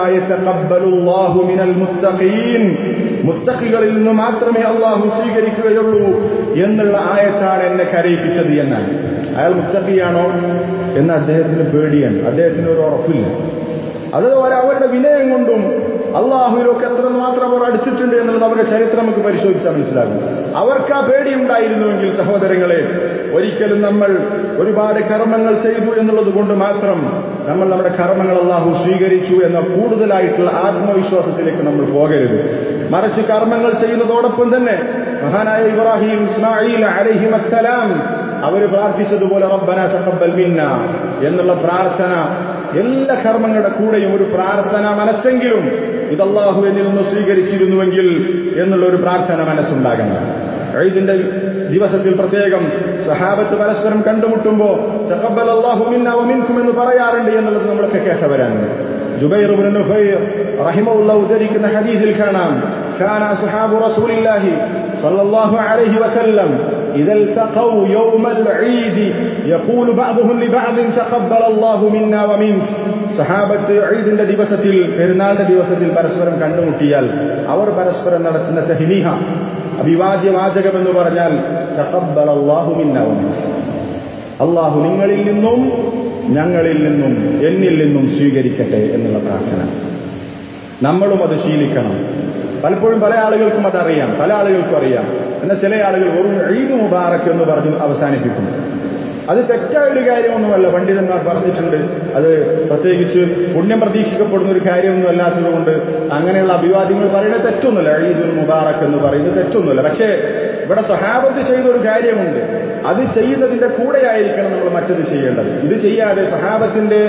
മിനൽ മുത്തഖീൻ മുത്തഖികളിൽ നിന്ന് മാത്രമേ അള്ളാഹു സ്വീകരിക്കുകയുള്ളൂ എന്നുള്ള ആയത്താണ് എന്നെ കരയിപ്പിച്ചത് എന്നാണ് അയാൾ മുത്തഖിയാണോ എന്ന് അദ്ദേഹത്തിന് പേടിയാണ് അദ്ദേഹത്തിന് ഒരു ഉറപ്പില്ല അത് അവരുടെ വിനയം കൊണ്ടും അള്ളാഹുവിനൊക്കെ എത്ര മാത്രം അവർ അടുത്തിട്ടുണ്ട് എന്നുള്ളത് അവരുടെ ചരിത്രം നമുക്ക് പരിശോധിച്ചാൽ മനസ്സിലാകും അവർക്ക് ആ പേടി ഉണ്ടായിരുന്നുവെങ്കിൽ സഹോദരങ്ങളെ ഒരിക്കലും നമ്മൾ ഒരുപാട് കർമ്മങ്ങൾ ചെയ്തു എന്നുള്ളത് കൊണ്ട് മാത്രം നമ്മൾ നമ്മുടെ കർമ്മങ്ങൾ അള്ളാഹു സ്വീകരിച്ചു എന്ന കൂടുതലായിട്ടുള്ള ആത്മവിശ്വാസത്തിലേക്ക് നമ്മൾ പോകരുത് മറിച്ച് കർമ്മങ്ങൾ ചെയ്യുന്നതോടൊപ്പം തന്നെ മഹാനായ ഇബ്രാഹിം ഇസ്മായിൽ അലഹിം അസ്സലാം അവർ പ്രാർത്ഥിച്ചതുപോലെ റബ്ബന തഖബ്ബൽ മിന്ന എന്നുള്ള പ്രാർത്ഥന എല്ലാ കർമ്മങ്ങളുടെ കൂടെയും ഒരു പ്രാർത്ഥന മനസ്സെങ്കിലും ഇത് അള്ളാഹു എന്നിൽ നിന്ന് സ്വീകരിച്ചിരുന്നുവെങ്കിൽ എന്നുള്ള ഒരു പ്രാർത്ഥന മനസ്സുണ്ടാകണം ഇതിന്റെ ദിവസത്തിൽ പ്രത്യേകം സഹാബത്ത് പരസ്പരം കണ്ടുമുട്ടുമ്പോ ചക്കബൽ അള്ളാഹു മിന്ന മിൻകും എന്ന് പറയാറുണ്ട് എന്നുള്ളത് നമ്മളൊക്കെ കേട്ടവരാണ് ജുബൈർ റഹിമുള്ള ഉദ്ധരിക്കുന്ന ഹദീസിൽ കാണാം كان أصحاب رسول الله صلى الله عليه وسلم إذا التقوا يوم العيد يقول بعضهم لبعض تقبل الله منا ومنك സഹാബത്ത് ഈദിന്റെ ദിവസത്തിൽ പെരുന്നാളിന്റെ ദിവസത്തിൽ പരസ്പരം കണ്ടുമുട്ടിയാൽ അവർ പരസ്പരം നടത്തുന്ന തഹ്നീഹ അഭിവാദ്യ വാചകം എന്ന് പറഞ്ഞാൽ തഖബ്ബൽ അല്ലാഹു മിന്ന വമിൻക അള്ളാഹു നിങ്ങളിൽ നിന്നും ഞങ്ങളിൽ നിന്നും എന്നിൽ നിന്നും സ്വീകരിക്കട്ടെ എന്നുള്ള പ്രാർത്ഥന നമ്മളും അത് ശീലിക്കണം പലപ്പോഴും പല ആളുകൾക്കും അതറിയാം പല ആളുകൾക്കും അറിയാം എന്നാൽ ചില ആളുകൾ വെറും ഈദ് മുബാറക്ക് എന്ന് പറഞ്ഞ് അവസാനിപ്പിക്കും അത് തെറ്റായ ഒരു കാര്യമൊന്നുമല്ല പണ്ഡിതന്മാർ പറഞ്ഞിട്ടുണ്ട് അത് പ്രത്യേകിച്ച് പുണ്യം പ്രതീക്ഷിക്കപ്പെടുന്ന ഒരു കാര്യമൊന്നും അല്ലാത്തതുകൊണ്ട് അങ്ങനെയുള്ള അഭിവാദ്യങ്ങൾ പറയുന്നത് തെറ്റൊന്നുമില്ല ഈദുൽ മുബാറക്ക് എന്ന് പറയുന്നത് തെറ്റൊന്നുമില്ല പക്ഷേ ഇവിടെ സഹാബത്ത് ചെയ്ത ഒരു കാര്യമുണ്ട് അത് ചെയ്യുന്നതിന്റെ കൂടെയായിരിക്കണം നമ്മൾ മറ്റത് ചെയ്യേണ്ടത് ഇത് ചെയ്യാതെ സഹാബത്തിന്റെ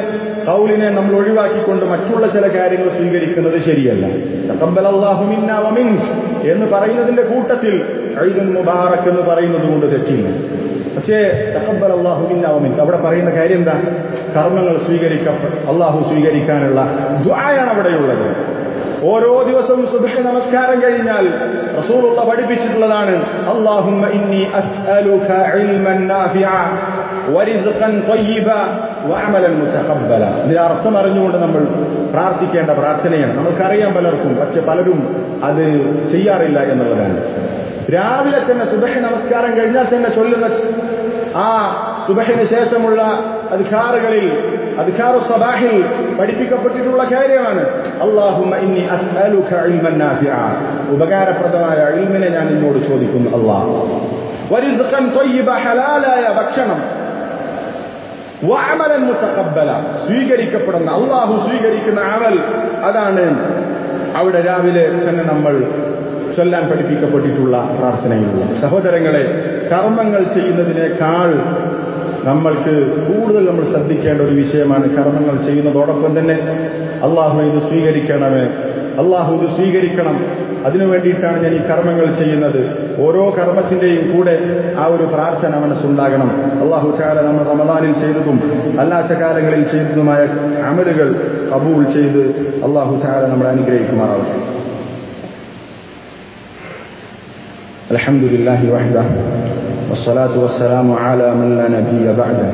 കൗലിനെ നമ്മൾ ഒഴിവാക്കിക്കൊണ്ട് മറ്റുള്ള ചില കാര്യങ്ങൾ സ്വീകരിക്കുന്നത് ശരിയല്ല തഖബ്ബലല്ലാഹു മിന്നാ വമിൻക് എന്ന് പറയുന്നതിന്റെ കൂട്ടത്തിൽ ഐദുൽ മുബാറക് എന്ന് പറയുന്നത് കൊണ്ട് തെറ്റില്ല പക്ഷേ തഖബ്ബൽ അള്ളാഹു മിന്നാവുമിൻ അവിടെ പറയുന്ന കാര്യം എന്താ കർമ്മങ്ങൾ സ്വീകരിക്കപ്പെട്ട അള്ളാഹു സ്വീകരിക്കാനുള്ള ദ്വായാണ് അവിടെയുള്ളത് ഓരോ ദിവസവും സുബഹ നമസ്കാരം കഴിഞ്ഞാൽ റസൂലുള്ള പഠിപ്പിച്ചിട്ടുള്ളതാണ് അല്ലാഹുമ്മ ഇന്നി അസ്അലുക ഇൽമൻ നാഫിഅ വരിസ്ഖൻ ത്വയ്യിബ വഅമലൻ മുതഖബ്ബല ഇതിന്റെ അർത്ഥം അറിഞ്ഞുകൊണ്ട് നമ്മൾ പ്രാർത്ഥിക്കേണ്ട പ്രാർത്ഥനയാണ് നമുക്കറിയാം പലർക്കും പക്ഷെ പലരും അത് ചെയ്യാറില്ല എന്നുള്ളതാണ് രാവിലെ തന്നെ സുബഹ നമസ്കാരം കഴിഞ്ഞാൽ തന്നെ ചൊല്ലുന്ന ആ സുബഹിന് ശേഷമുള്ള അധികാറുകളിൽ അധികാറു സബാഹിൽ പഠിപ്പിക്കപ്പെട്ടിട്ടുള്ള കാര്യമാണ് അള്ളാഹുമ്മ ഇന്നി അസ്അലുക ഇൽമൻ നാഫിഅ ഉപകാരപ്രദമായ ഇൽമിനെ ഞാൻ നിന്നോട് ചോദിക്കുന്നു അള്ളാഹ് വരിസ്ഖൻ ത്വയ്യിബ ഹലാലായ ഭക്ഷണം വഅമലൻ മുതഖബ്ബല സ്വീകരിക്കപ്പെടുന്ന അള്ളാഹു സ്വീകരിക്കുന്ന അമൽ അതാണ് അവിടെ രാവിലെ തന്നെ നമ്മൾ ചൊല്ലാൻ പഠിപ്പിക്കപ്പെട്ടിട്ടുള്ള പ്രാർത്ഥനയിലുള്ള സഹോദരങ്ങളെ കർമ്മങ്ങൾ ചെയ്യുന്നതിനേക്കാൾ നമ്മൾക്ക് കൂടുതൽ നമ്മൾ ശ്രദ്ധിക്കേണ്ട ഒരു വിഷയമാണ് കർമ്മങ്ങൾ ചെയ്യുന്നതോടൊപ്പം തന്നെ അള്ളാഹു ഇത് സ്വീകരിക്കണമേ അള്ളാഹു ഇത് സ്വീകരിക്കണം അതിനു വേണ്ടിയിട്ടാണ് ഞാൻ ഈ കർമ്മങ്ങൾ ചെയ്യുന്നത് ഓരോ കർമ്മത്തിന്റെയും കൂടെ ആ ഒരു പ്രാർത്ഥന മനസ്സുണ്ടാകണം അള്ളാഹു ചാല നമ്മൾ റമദാനിൽ ചെയ്തതും അല്ലാത്ത കാലങ്ങളിൽ ചെയ്തതുമായ അമലുകൾ കബൂൾ ചെയ്ത് അള്ളാഹു ചാല നമ്മളെ അനുഗ്രഹിക്കുമാറാവട്ടെ الحمد لله وحده والصلاة والسلام على من لا نبي بعده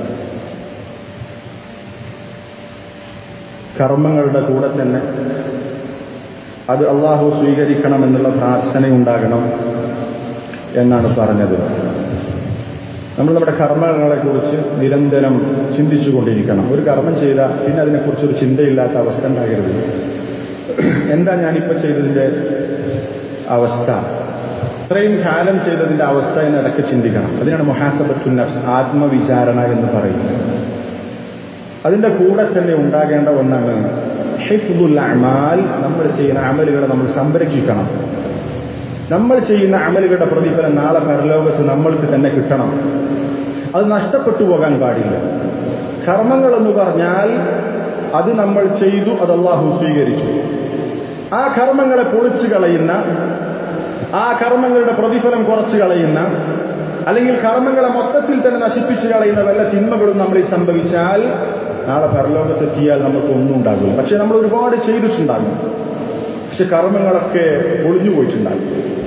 കർമ്മങ്ങളുടെ കൂടെ തന്നെ അത് അള്ളാഹു സ്വീകരിക്കണമെന്നുള്ള പ്രാർത്ഥനയുണ്ടാകണം എന്നാണ് പറഞ്ഞത് നമ്മൾ നമ്മുടെ കർമ്മങ്ങളെ കുറിച്ച് നിരന്തരം ചിന്തിച്ചുകൊണ്ടിരിക്കണം ഒരു കർമ്മം ചെയ്താൽ പിന്നെ അതിനെക്കുറിച്ചൊരു ചിന്തയില്ലാത്ത അവസ്ഥ ഉണ്ടാകരുത് എന്താ ഞാനിപ്പോൾ ചെയ്തതിൻ്റെ അവസ്ഥ ഇത്രയും കാലം ചെയ്തതിന്റെ അവസ്ഥ എന്ന് ഇടയ്ക്ക് ചിന്തിക്കണം അതിനാണ് മൊഹാസബത്തു നഫ്സ് ആത്മവിചാരണ എന്ന് പറയുന്നത് അതിന്റെ കൂടെ തന്നെ ഉണ്ടാകേണ്ട ഒന്നാണ് ഹിഫ്ദുൽ അമാൽ നമ്മൾ ചെയ്യുന്ന അമലുകളെ നമ്മൾ സംരക്ഷിക്കണം നമ്മൾ ചെയ്യുന്ന അമലുകളുടെ പ്രതിഫലം നാളെ പരലോകത്ത് നമ്മൾക്ക് തന്നെ കിട്ടണം അത് നഷ്ടപ്പെട്ടു പോകാൻ പാടില്ല കർമ്മങ്ങൾ എന്ന് പറഞ്ഞാൽ അത് നമ്മൾ ചെയ്തു അത് അള്ളാഹു സ്വീകരിച്ചു ആ കർമ്മങ്ങളെ പൊളിച്ചു കളയുന്ന ആ കർമ്മങ്ങളുടെ പ്രതിഫലം കുറച്ചു കളയുന്ന അല്ലെങ്കിൽ കർമ്മങ്ങളെ മൊത്തത്തിൽ തന്നെ നശിപ്പിച്ചു കളയുന്ന വല്ല തിന്മകളും നമ്മളിൽ സംഭവിച്ചാൽ നാളെ പരലോകത്തെത്തിയാൽ നമുക്ക് ഒന്നും ഉണ്ടാകില്ല പക്ഷെ നമ്മൾ ഒരുപാട് ചെയ്തിട്ടുണ്ടാകും പക്ഷെ കർമ്മങ്ങളൊക്കെ ഒളിഞ്ഞുപോയിട്ടുണ്ടാകും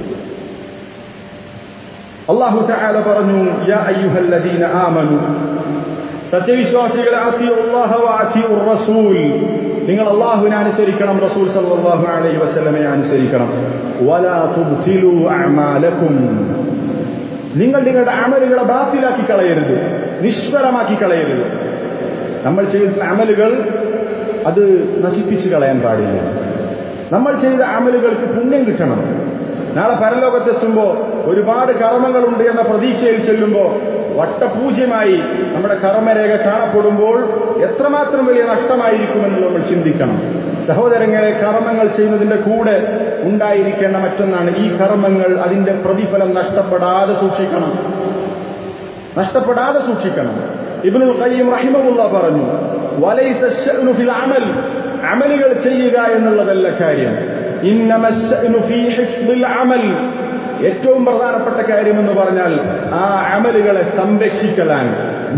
അള്ളാഹു ചായാല പറഞ്ഞു യാ അയ്യുഹല്ലദീന ആമനു സത്യവിശ്വാസികളെ റസൂൽ നിങ്ങൾ അള്ളാഹുവിനെ അനുസരിക്കണം റസൂൽ സല്ലല്ലാഹു അലൈഹി വസല്ലമയെ അനുസരിക്കണം വലാ തുബ്തിലു അഅമാലക്കും നിങ്ങൾ നിങ്ങളുടെ അമലുകളെ ബാത്തിലാക്കി കളയരുത് നിഷ്ഫലമാക്കി കളയരുത് നമ്മൾ ചെയ്ത അമലുകൾ അത് നശിപ്പിച്ചു കളയാൻ പാടില്ല നമ്മൾ ചെയ്ത അമലുകൾക്ക് പുണ്യം കിട്ടണം നാളെ പരലോകത്തെത്തുമ്പോൾ ഒരുപാട് കർമ്മങ്ങളുണ്ട് എന്ന പ്രതീക്ഷയിൽ ചെല്ലുമ്പോൾ വട്ടപൂജ്യമായി നമ്മുടെ കർമ്മരേഖ കാണപ്പെടുമ്പോൾ എത്രമാത്രം വലിയ നഷ്ടമായിരിക്കുമെന്ന് നമ്മൾ ചിന്തിക്കണം സഹോദരങ്ങളെ കർമ്മങ്ങൾ ചെയ്യുന്നതിന്റെ കൂടെ ഉണ്ടായിരിക്കേണ്ട മറ്റൊന്നാണ് ഈ കർമ്മങ്ങൾ അതിന്റെ പ്രതിഫലം നഷ്ടപ്പെടാതെ സൂക്ഷിക്കണം നഷ്ടപ്പെടാതെ സൂക്ഷിക്കണം ഇബ്നുൽ ഖയ്യിം റഹിമഹുല്ല പറഞ്ഞു വലൈസ അശ്ശഅ്നു ഫിൽ അമൽ അമലുകൾ ചെയ്യുക എന്നുള്ളതല്ല കാര്യം ഇന്നമ അശ്ശഅ്നു ഫീ ഹിഫ്ദിൽ അമൽ ഏറ്റവും പ്രധാനപ്പെട്ട കാര്യം എന്ന് പറഞ്ഞാൽ ആ അമലുകളെ സംരക്ഷിക്കലാണ്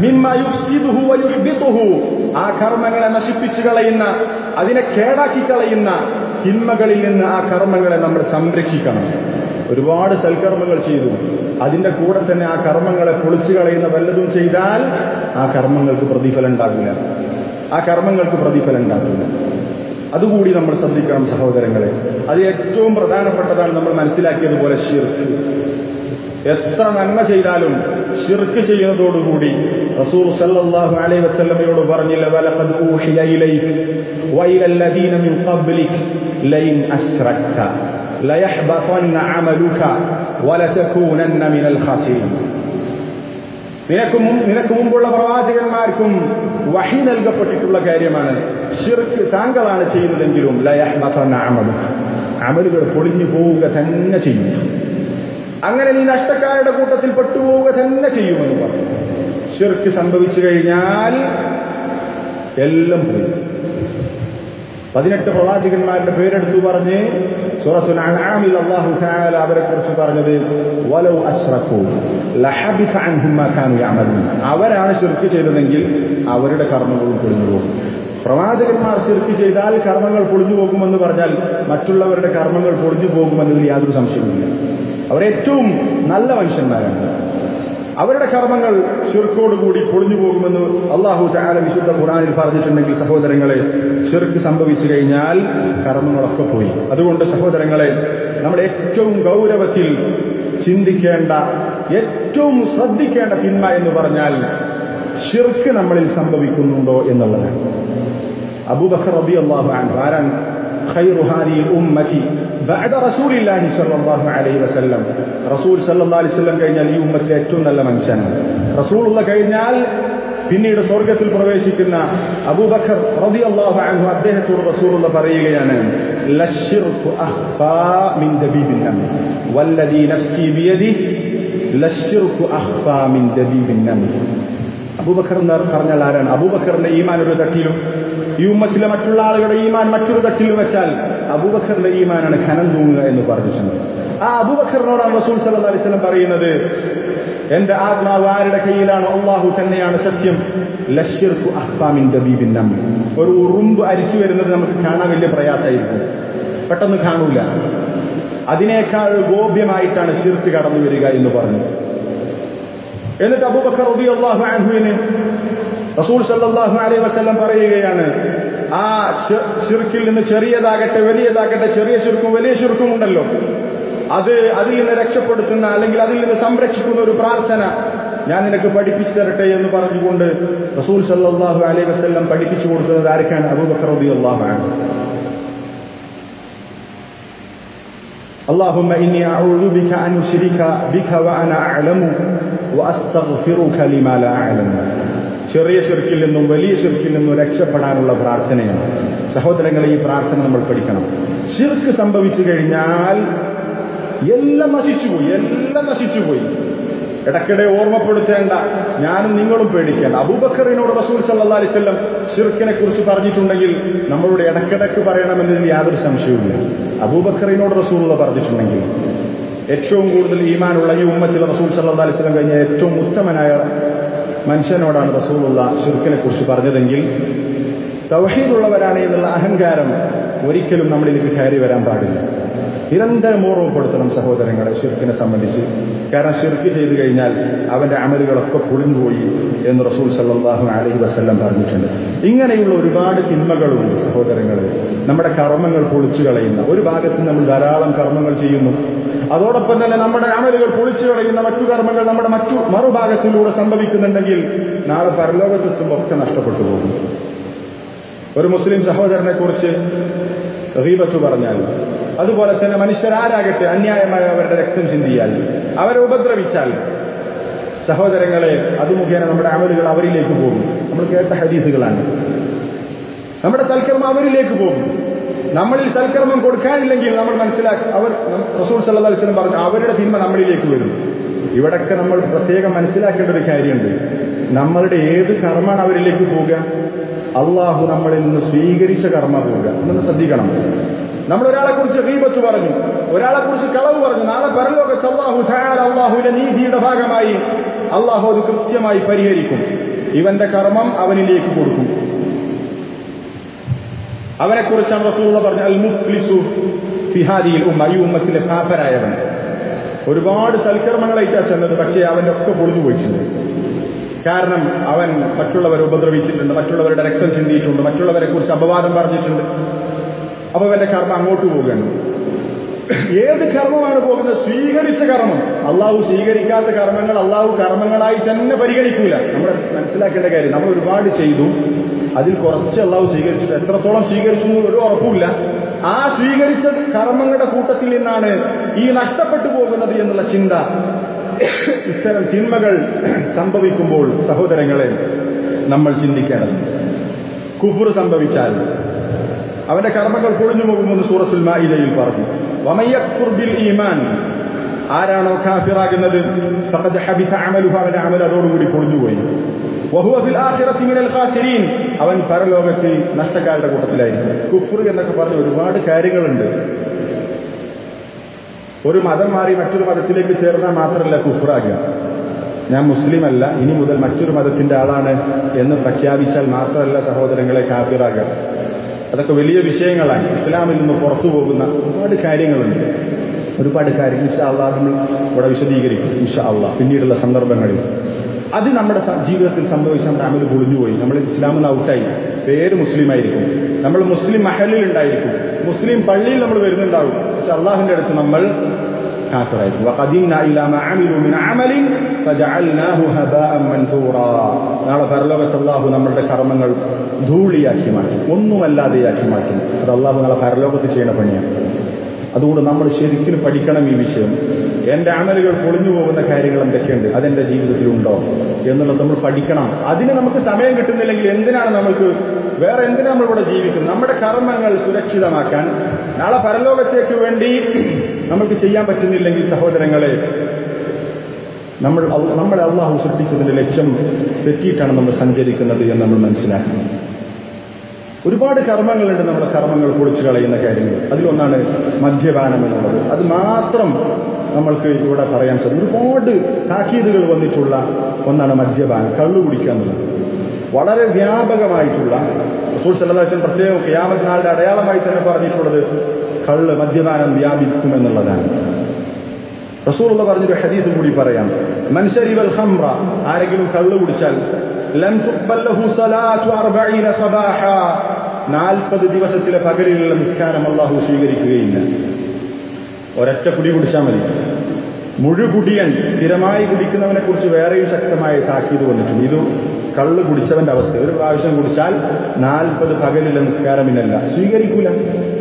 ആ കർമ്മങ്ങളെ നശിപ്പിച്ചു കളയുന്ന അതിനെ കേടാക്കി കളയുന്ന തിന്മകളിൽ നിന്ന് ആ കർമ്മങ്ങളെ നമ്മൾ സംരക്ഷിക്കണം ഒരുപാട് സൽക്കർമ്മങ്ങൾ ചെയ്തു അതിന്റെ കൂടെ തന്നെ ആ കർമ്മങ്ങളെ പൊളിച്ചു കളയുന്ന വല്ലതും ചെയ്താൽ ആ കർമ്മങ്ങൾക്ക് പ്രതിഫലം ഉണ്ടാകില്ല ആ കർമ്മങ്ങൾക്ക് പ്രതിഫലം ഉണ്ടാകില്ല അതുകൂടി നമ്മൾ ശ്രദ്ധിക്കണം സഹോദരങ്ങളെ അത് ഏറ്റവും പ്രധാനപ്പെട്ടതാണ് നമ്മൾ മനസ്സിലാക്കിയതുപോലെ ഷിർക്ക് എത്ര നന്മ ചെയ്താലും ഷിർക്ക് ചെയ്യുന്നതോടുകൂടി റസൂൽ സല്ലല്ലാഹു അലൈഹി വസല്ലമയോട് പറഞ്ഞില്ല വലഖദ് ഊഹിയ ഇലൈക വഇലല്ലദീന മിൻ ഖബ്ലിക് ലൈൻ അശ്റക്ത ലയഹ്ബതന്ന അമലുക വലതകൂനന്ന മിനൽ ഖാസിരീൻ നിനക്ക് നിനക്ക് മുമ്പുള്ള പ്രവാചകന്മാർക്കും വഹി നൽകപ്പെട്ടിട്ടുള്ള കാര്യമാണ് ഷിർക്ക് താങ്കളാണ് ചെയ്യുന്നതെങ്കിലും ലയഹ്ബതന്ന അമലു അമലുകൾ പൊളിഞ്ഞു പോവുക തന്നെ ചെയ്യും അങ്ങനെ നീ നഷ്ടക്കാരുടെ കൂട്ടത്തിൽ പെട്ടുപോവുക തന്നെ ചെയ്യുമെന്ന് പറഞ്ഞു ഷിർക്ക് സംഭവിച്ചു കഴിഞ്ഞാൽ എല്ലാം പോയി പതിനെട്ട് പ്രവാചകന്മാരുടെ പേരെടുത്തു പറഞ്ഞ് സൂറത്തുൽ അൻആമിൽ അല്ലാഹു തആല അവരെ കുറിച്ച് പറഞ്ഞത് വലൗ അശ്റകൂ ലഹബിത അൻഹും മാ കാനൂ യഅമലൂൻ അവരാണ് ശിർക്ക് ചെയ്തതെങ്കിൽ അവരുടെ കർമ്മങ്ങളും പൊളിഞ്ഞു പോകും പ്രവാചകന്മാർ ശിർക്ക് ചെയ്താൽ കർമ്മങ്ങൾ പൊളിഞ്ഞു പോകുമെന്ന് പറഞ്ഞാൽ മറ്റുള്ളവരുടെ കർമ്മങ്ങൾ പൊളിഞ്ഞു പോകുമെന്നതിൽ യാതൊരു സംശയവുമില്ല അവരേറ്റവും നല്ല മനുഷ്യന്മാരാണ് അവരുടെ കർമ്മങ്ങൾ ഷിർക്കോടുകൂടി പൊളിഞ്ഞു പോകുമെന്ന് അള്ളാഹു ചാല വിശുദ്ധ ഖുറാനിൽ പറഞ്ഞിട്ടുണ്ടെങ്കിൽ സഹോദരങ്ങളെ ഷിർക്ക് സംഭവിച്ചു കഴിഞ്ഞാൽ കർമ്മങ്ങളൊക്കെ പോയി അതുകൊണ്ട് സഹോദരങ്ങളെ നമ്മൾ ഏറ്റവും ഗൗരവത്തിൽ ചിന്തിക്കേണ്ട ഏറ്റവും ശ്രദ്ധിക്കേണ്ട തിന്മ എന്ന് പറഞ്ഞാൽ ഷിർക്ക് നമ്മളിൽ സംഭവിക്കുന്നുണ്ടോ എന്നുള്ളതാണ് അബൂബക്കർ റബി അള്ളാഹു ആരാണ് خير هذه الأمة بعد رسول الله صلى الله عليه وسلم റസൂൽ സല്ലല്ലാഹു അലൈഹി വസല്ലം കഴിഞ്ഞാൽ ഈ ഉമ്മത്തിലെ ഏറ്റവും നല്ല മനുഷ്യനാണ് റസൂലുള്ള കഴിഞ്ഞാൽ പിന്നീട് സ്വർഗത്തിൽ പ്രവേശിക്കുന്ന അബൂബക്കർ റളിയല്ലാഹു അൻഹു അദ്ദേഹത്തോട് റസൂലുള്ള പറയുകയാണ് ലശ്ശിർകു അഖ്ഫാ മിൻ ദബീബിൻ നമൽ വല്ലദീ നഫ്സി ബിയദിഹി ലശ്ശിർകു അഖ്ഫാ മിൻ ദബീബിൻ നമൽ അബൂബക്കർ എന്ന് പറഞ്ഞാൽ ആരാണ് അബൂബക്കറിന്റെ ഈമാൻ ഒരു തട്ടിലും ഈ ഉമ്മത്തിലെ മറ്റുള്ള ആളുകളുടെ ഈമാൻ മറ്റൊരു തട്ടിലും വെച്ചാൽ അബൂബക്കറിന്റെ ഈമാനാണ് ഖനം തൂങ്ങുക എന്ന് പറഞ്ഞിട്ടുണ്ട് ആ അബൂബക്കറിനോടാണ് റസൂൽ സല്ലല്ലാഹു അലൈഹി വസല്ലം പറയുന്നത് എന്റെ ആത്മാവ് ആരുടെ കയ്യിലാണ് അള്ളാഹു തന്നെയാണ് സത്യം ലശ്യർക്കു അഹ്ഫാമിൻ ദബീബിൻ നമ്മി ഒരു ഉറുമ്പ് അരിച്ചു വരുന്നത് നമുക്ക് കാണാൻ വലിയ പ്രയാസമായിരിക്കും പെട്ടെന്ന് കാണൂല അതിനേക്കാൾ ഗോപ്യമായിട്ടാണ് ഷിർക്ക് കടന്നു വരിക എന്ന് പറഞ്ഞു എന്നിട്ട് അബൂബക്കർ റളിയല്ലാഹു അൻഹുവിന് റസൂൽ സല്ലല്ലാഹു അലൈഹി വസല്ലം പറയുകയാണ് ആ ഷിർക്കിൽ നിന്ന് ചെറിയതാകട്ടെ വലിയതാകട്ടെ ചെറിയ ചുരുക്കും വലിയ ചുരുക്കും ഉണ്ടല്ലോ അത് അതിൽ നിന്ന് രക്ഷപ്പെടുത്തുന്ന അല്ലെങ്കിൽ അതിൽ നിന്ന് സംരക്ഷിക്കുന്ന ഒരു പ്രാർത്ഥന ഞാൻ നിനക്ക് പഠിപ്പിച്ചു തരട്ടെ എന്ന് പറഞ്ഞുകൊണ്ട് റസൂൽ സല്ലല്ലാഹു അലൈഹി വസല്ലം പഠിപ്പിച്ചു കൊടുക്കുന്നത് ആർക്കാണ് അബൂബക്കർ റളിയല്ലാഹു അൻഹു اللهم إني أعوذ بك أن أشرك بك وأنا أعلم وأستغفرك لما لا أعلم ചെറിയ ചെറുക്കിൽ നിന്നും വലിയ ചെറുക്കിൽ നിന്നും രക്ഷപ്പെടാനുള്ള പ്രാർത്ഥനയാണ് സഹോദരങ്ങളെ ഈ പ്രാർത്ഥന നമ്മൾ പഠിക്കണം ഷിർക്ക് സംഭവിച്ചു കഴിഞ്ഞാൽ എല്ലാം നശിച്ചുപോയി എല്ലാം നശിച്ചുപോയി ഇടയ്ക്കിടെ ഓർമ്മപ്പെടുത്തേണ്ട ഞാനും നിങ്ങളും പേടിക്കേണ്ട അബൂബക്കറിനോട് റസൂൽ സല്ലാ അലിസ്വല്ലം ഷിർക്കിനെ കുറിച്ച് പറഞ്ഞിട്ടുണ്ടെങ്കിൽ നമ്മളോട് ഇടയ്ക്കിടയ്ക്ക് പറയണമെന്നതിൽ യാതൊരു സംശയവുമില്ല അബൂബക്കറിനോട് റസൂലുള്ള പറഞ്ഞിട്ടുണ്ടെങ്കിൽ ഏറ്റവും കൂടുതൽ ഈമാനുള്ള ഈ ഉമ്മത്തിൽ റസൂൽ സല്ലാ അലിസ്ലം കഴിഞ്ഞ ഏറ്റവും ഉത്തമനായ മനുഷ്യനോടാണ് റസൂലുള്ള ഷിർക്കിനെ കുറിച്ച് പറഞ്ഞതെങ്കിൽ തൗഹീദുള്ളവരാണ് എന്നുള്ള അഹങ്കാരം ഒരിക്കലും നമ്മളിലേക്ക് കയറി വരാൻ പാടില്ല നിരന്തരം ഓർമ്മപ്പെടുത്തണം സഹോദരങ്ങളെ ഷിർക്കിനെ സംബന്ധിച്ച് കാരണം ഷിർക്ക് ചെയ്തു കഴിഞ്ഞാൽ അവന്റെ അമലുകളൊക്കെ പൊളിഞ്ഞുപോയി എന്ന് റസൂൽ സല്ലാഹു അലഹി വസ്ല്ലം പറഞ്ഞിട്ടുണ്ട് ഇങ്ങനെയുള്ള ഒരുപാട് തിന്മകളുണ്ട് സഹോദരങ്ങളെ നമ്മുടെ കർമ്മങ്ങൾ പൊളിച്ചു കളയുന്ന ഒരു ഭാഗത്ത് നമ്മൾ ധാരാളം കർമ്മങ്ങൾ ചെയ്യുന്നു അതോടൊപ്പം തന്നെ നമ്മുടെ അമലുകൾ പൊളിച്ചു കളയുന്ന മറ്റു കർമ്മങ്ങൾ നമ്മുടെ മറ്റു മറുഭാഗത്തിലൂടെ സംഭവിക്കുന്നുണ്ടെങ്കിൽ നാളെ പരലോകത്തെത്തുമ്പോൾ ഒക്കെ നഷ്ടപ്പെട്ടു പോകും ഒരു മുസ്ലിം സഹോദരനെ കുറിച്ച് റീബത്ത് പറഞ്ഞാൽ അതുപോലെ തന്നെ മനുഷ്യരാരാകട്ടെ അന്യായമായ അവരുടെ രക്തം ചിന്തിയാൽ അവരെ ഉപദ്രവിച്ചാൽ സഹോദരങ്ങളെ അത് മുഖേന നമ്മുടെ അമലുകൾ അവരിലേക്ക് പോകും നമ്മൾ കേട്ട ഹദീസുകളാണ് നമ്മുടെ സൽക്കർമ്മം അവരിലേക്ക് പോകും നമ്മളിൽ സൽക്കർമ്മം കൊടുക്കാനില്ലെങ്കിൽ നമ്മൾ മനസ്സിലാക്കി അവർ റസൂൽ സല്ലാ അലിസ്ലം പറഞ്ഞു അവരുടെ തിന്മ നമ്മളിലേക്ക് വരും ഇവിടൊക്കെ നമ്മൾ പ്രത്യേകം മനസ്സിലാക്കേണ്ട ഒരു കാര്യമുണ്ട് നമ്മളുടെ ഏത് കർമ്മമാണ് അവരിലേക്ക് പോവുക അള്ളാഹു നമ്മളിൽ നിന്ന് സ്വീകരിച്ച കർമ്മ പോവുക എന്നൊന്ന് ശ്രദ്ധിക്കണം നമ്മൾ ഒരാളെ കുറിച്ച് ഗീബത്ത് പറഞ്ഞു ഒരാളെ കുറിച്ച് കളവ് പറഞ്ഞു നാളെ പരലോകത്ത് അള്ളാഹു ധാരാളം അള്ളാഹുവിന്റെ നീതിയുടെ ഭാഗമായി അള്ളാഹു അത് കൃത്യമായി പരിഹരിക്കും ഇവന്റെ കർമ്മം അവനിലേക്ക് കൊടുക്കും അവനെക്കുറിച്ചാണ് റസൂള്ള പറഞ്ഞ അൽ മുഫ്ലിസു ഫിഹാദിയിൽ ഉമ്മ ഈ ഉമ്മത്തിലെ പാപ്പരായവൻ ഒരുപാട് സൽക്കർമ്മങ്ങളായിട്ടാ ചെന്നത് പക്ഷേ അവന്റെ ഒക്കെ പൊളിഞ്ഞു പോയിട്ടുണ്ട് കാരണം അവൻ മറ്റുള്ളവരെ ഉപദ്രവിച്ചിട്ടുണ്ട് മറ്റുള്ളവരുടെ രക്തം ചിന്തിയിട്ടുണ്ട് മറ്റുള്ളവരെ കുറിച്ച് അപവാദം പറഞ്ഞിട്ടുണ്ട് അപ്പൊ അവന്റെ കർമ്മം അങ്ങോട്ട് പോവുകയാണ് ഏത് കർമ്മമാണ് പോകുന്നത് സ്വീകരിച്ച കർമ്മം അള്ളാഹു സ്വീകരിക്കാത്ത കർമ്മങ്ങൾ അള്ളാഹു കർമ്മങ്ങളായി തന്നെ പരിഗണിക്കൂല നമ്മൾ മനസ്സിലാക്കേണ്ട കാര്യം നമ്മൾ ഒരുപാട് ചെയ്തു അതിൽ കുറച്ച് അള്ളാഹു സ്വീകരിച്ചിട്ട് എത്രത്തോളം സ്വീകരിച്ചു എന്ന് ഒരു ഉറപ്പുമില്ല ആ സ്വീകരിച്ച കർമ്മങ്ങളുടെ കൂട്ടത്തിൽ നിന്നാണ് ഈ നഷ്ടപ്പെട്ടു പോകുന്നത് എന്നുള്ള ചിന്ത ഇത്തരം തിന്മകൾ സംഭവിക്കുമ്പോൾ സഹോദരങ്ങളെ നമ്മൾ ചിന്തിക്കേണ്ടതുണ്ട് കുഫുർ സംഭവിച്ചാൽ അവന്റെ കർമ്മങ്ങൾ പൊളിഞ്ഞു പോകുമെന്ന് സൂറത്തുൽ മാഇദയിൽ പറഞ്ഞു വമയ്യക്ഫുർ ബിൽ ഈമാൻ ആരാണോ കാഫിറാകുന്നത് ഫഖദ് ഹബിത അമലുഹു അവന്റെ അമൽ അതോടുകൂടി പൊളിഞ്ഞുപോയി വഹുവ ഫിൽ ആഖിറത്തി മിനൽ ഖാസിരീൻ അവൻ പരലോകത്തിൽ നഷ്ടക്കാരുടെ കൂട്ടത്തിലായിരിക്കും കുഫ്ർ എന്നൊക്കെ പറഞ്ഞ ഒരുപാട് കാര്യങ്ങളുണ്ട് ഒരു മതം മാറി മറ്റൊരു മതത്തിലേക്ക് ചേർന്നാൽ മാത്രമല്ല കുഫ്രാകുക ഞാൻ മുസ്ലിം അല്ല ഇനി മുതൽ മറ്റൊരു മതത്തിന്റെ ആളാണ് എന്ന് പ്രഖ്യാപിച്ചാൽ മാത്രമല്ല സഹോദരങ്ങളെ കാഫിറാകുക അതൊക്കെ വലിയ വിഷയങ്ങളാണ് ഇസ്ലാമിൽ നിന്ന് പുറത്തു പോകുന്ന ഒരുപാട് കാര്യങ്ങളുണ്ട് ഒരുപാട് കാര്യങ്ങൾ ഇൻഷാ അള്ളാഹ് നമ്മൾ ഇവിടെ വിശദീകരിക്കും ഇൻഷാ അള്ളാഹ് പിന്നീടുള്ള സന്ദർഭങ്ങളിൽ അത് നമ്മുടെ സ- ജീവിതത്തിൽ സംഭവിച്ച നമ്മുടെ അമൽ പൊളിഞ്ഞുപോയി നമ്മൾ ഇസ്ലാമിൽ നിന്ന് ഔട്ടായി പേര് മുസ്ലിം ആയിരിക്കും നമ്മൾ മുസ്ലിം മഹലിൽ ഉണ്ടായിരിക്കും മുസ്ലിം പള്ളിയിൽ നമ്മൾ വരുന്നുണ്ടാവും പക്ഷെ അള്ളാഹുവിന്റെ അടുത്ത് നമ്മൾ കാഫിറായിരിക്കും وقدمنا إلى ما عملوا من عمل فجعلناه هباء منثورا നാളെ പരലോകത്ത് അള്ളാഹു നമ്മളുടെ കർമ്മങ്ങൾ ധൂളിയാക്കി മാറ്റും ഒന്നുമല്ലാതെയാക്കി മാറ്റും അത് അള്ളാഹു നാളെ പരലോകത്ത് ചെയ്യുന്ന പണിയാണ് അതുകൊണ്ട് നമ്മൾ ശരിക്കും പഠിക്കണം ഈ വിഷയം എന്റെ അമലുകൾ പൊളിഞ്ഞു പോകുന്ന കാര്യങ്ങൾ എന്തൊക്കെയുണ്ട് അതെന്റെ ജീവിതത്തിലുണ്ടോ എന്നുള്ളത് നമ്മൾ പഠിക്കണം അതിന് നമുക്ക് സമയം കിട്ടുന്നില്ലെങ്കിൽ എന്തിനാണ് നമ്മൾക്ക് വേറെ എന്തിനാണ് നമ്മൾ ഇവിടെ ജീവിക്കുന്നത് നമ്മുടെ കർമ്മങ്ങൾ സുരക്ഷിതമാക്കാൻ നാളെ പരലോകത്തേക്ക് വേണ്ടി നമുക്ക് ചെയ്യാൻ പറ്റുന്നില്ലെങ്കിൽ സഹോദരങ്ങളെ നമ്മൾ അള്ള- നമ്മളെ അള്ളാഹു സൃഷ്ടിച്ചതിന്റെ ലക്ഷ്യം തെറ്റിയിട്ടാണ് നമ്മൾ സഞ്ചരിക്കുന്നത് എന്ന് നമ്മൾ മനസ്സിലാക്കണം ഒരുപാട് കർമ്മങ്ങളുണ്ട് നമ്മുടെ കർമ്മങ്ങൾ പൊളിച്ചു കളയുന്ന കാര്യങ്ങൾ അതിലൊന്നാണ് മദ്യപാനം എന്നുള്ളത് അത് മാത്രം നമ്മൾക്ക് ഇവിടെ പറയാൻ സാധിക്കും ഒരുപാട് താക്കീതുകൾ വന്നിട്ടുള്ള ഒന്നാണ് മദ്യപാനം കള്ളു കുടിക്കുക എന്നുള്ളത് വളരെ വ്യാപകമായിട്ടുള്ള റസൂൽ സല്ലാസ്വൻ പ്രത്യേകം ക്യാമത് നാളുടെ അടയാളമായി തന്നെ പറഞ്ഞിട്ടുള്ളത് കള്ള് മദ്യപാനം വ്യാപിക്കുമെന്നുള്ളതാണ് റസൂലുള്ള പറഞ്ഞൊരു ഹദീസ് കൂടി പറയാം മൻശരിവൽ ഖംറ ആരെങ്കിലും കള്ളു കുടിച്ചാൽ ലം തുഖ്ബൽ ലഹു സലാത്തു അർബഈന സബാഹ നാൽപ്പത് ദിവസത്തിലെ പകലിലുള്ള നിസ്കാരം അള്ളാഹു സ്വീകരിക്കുകയില്ല ഒരൊറ്റ കുടി കുടിച്ചാൽ മതി മുഴുകുടിയൻ സ്ഥിരമായി കുടിക്കുന്നവനെ കുറിച്ച് വേറെയും ശക്തമായ താക്കീത് വന്നിട്ടുണ്ട് ഇത് കള്ള് കുടിച്ചവന്റെ അവസ്ഥ ഒരു പ്രാവശ്യം കുടിച്ചാൽ നാൽപ്പത് പകലിലെ നിസ്കാരമിനല്ല സ്വീകരിക്കൂല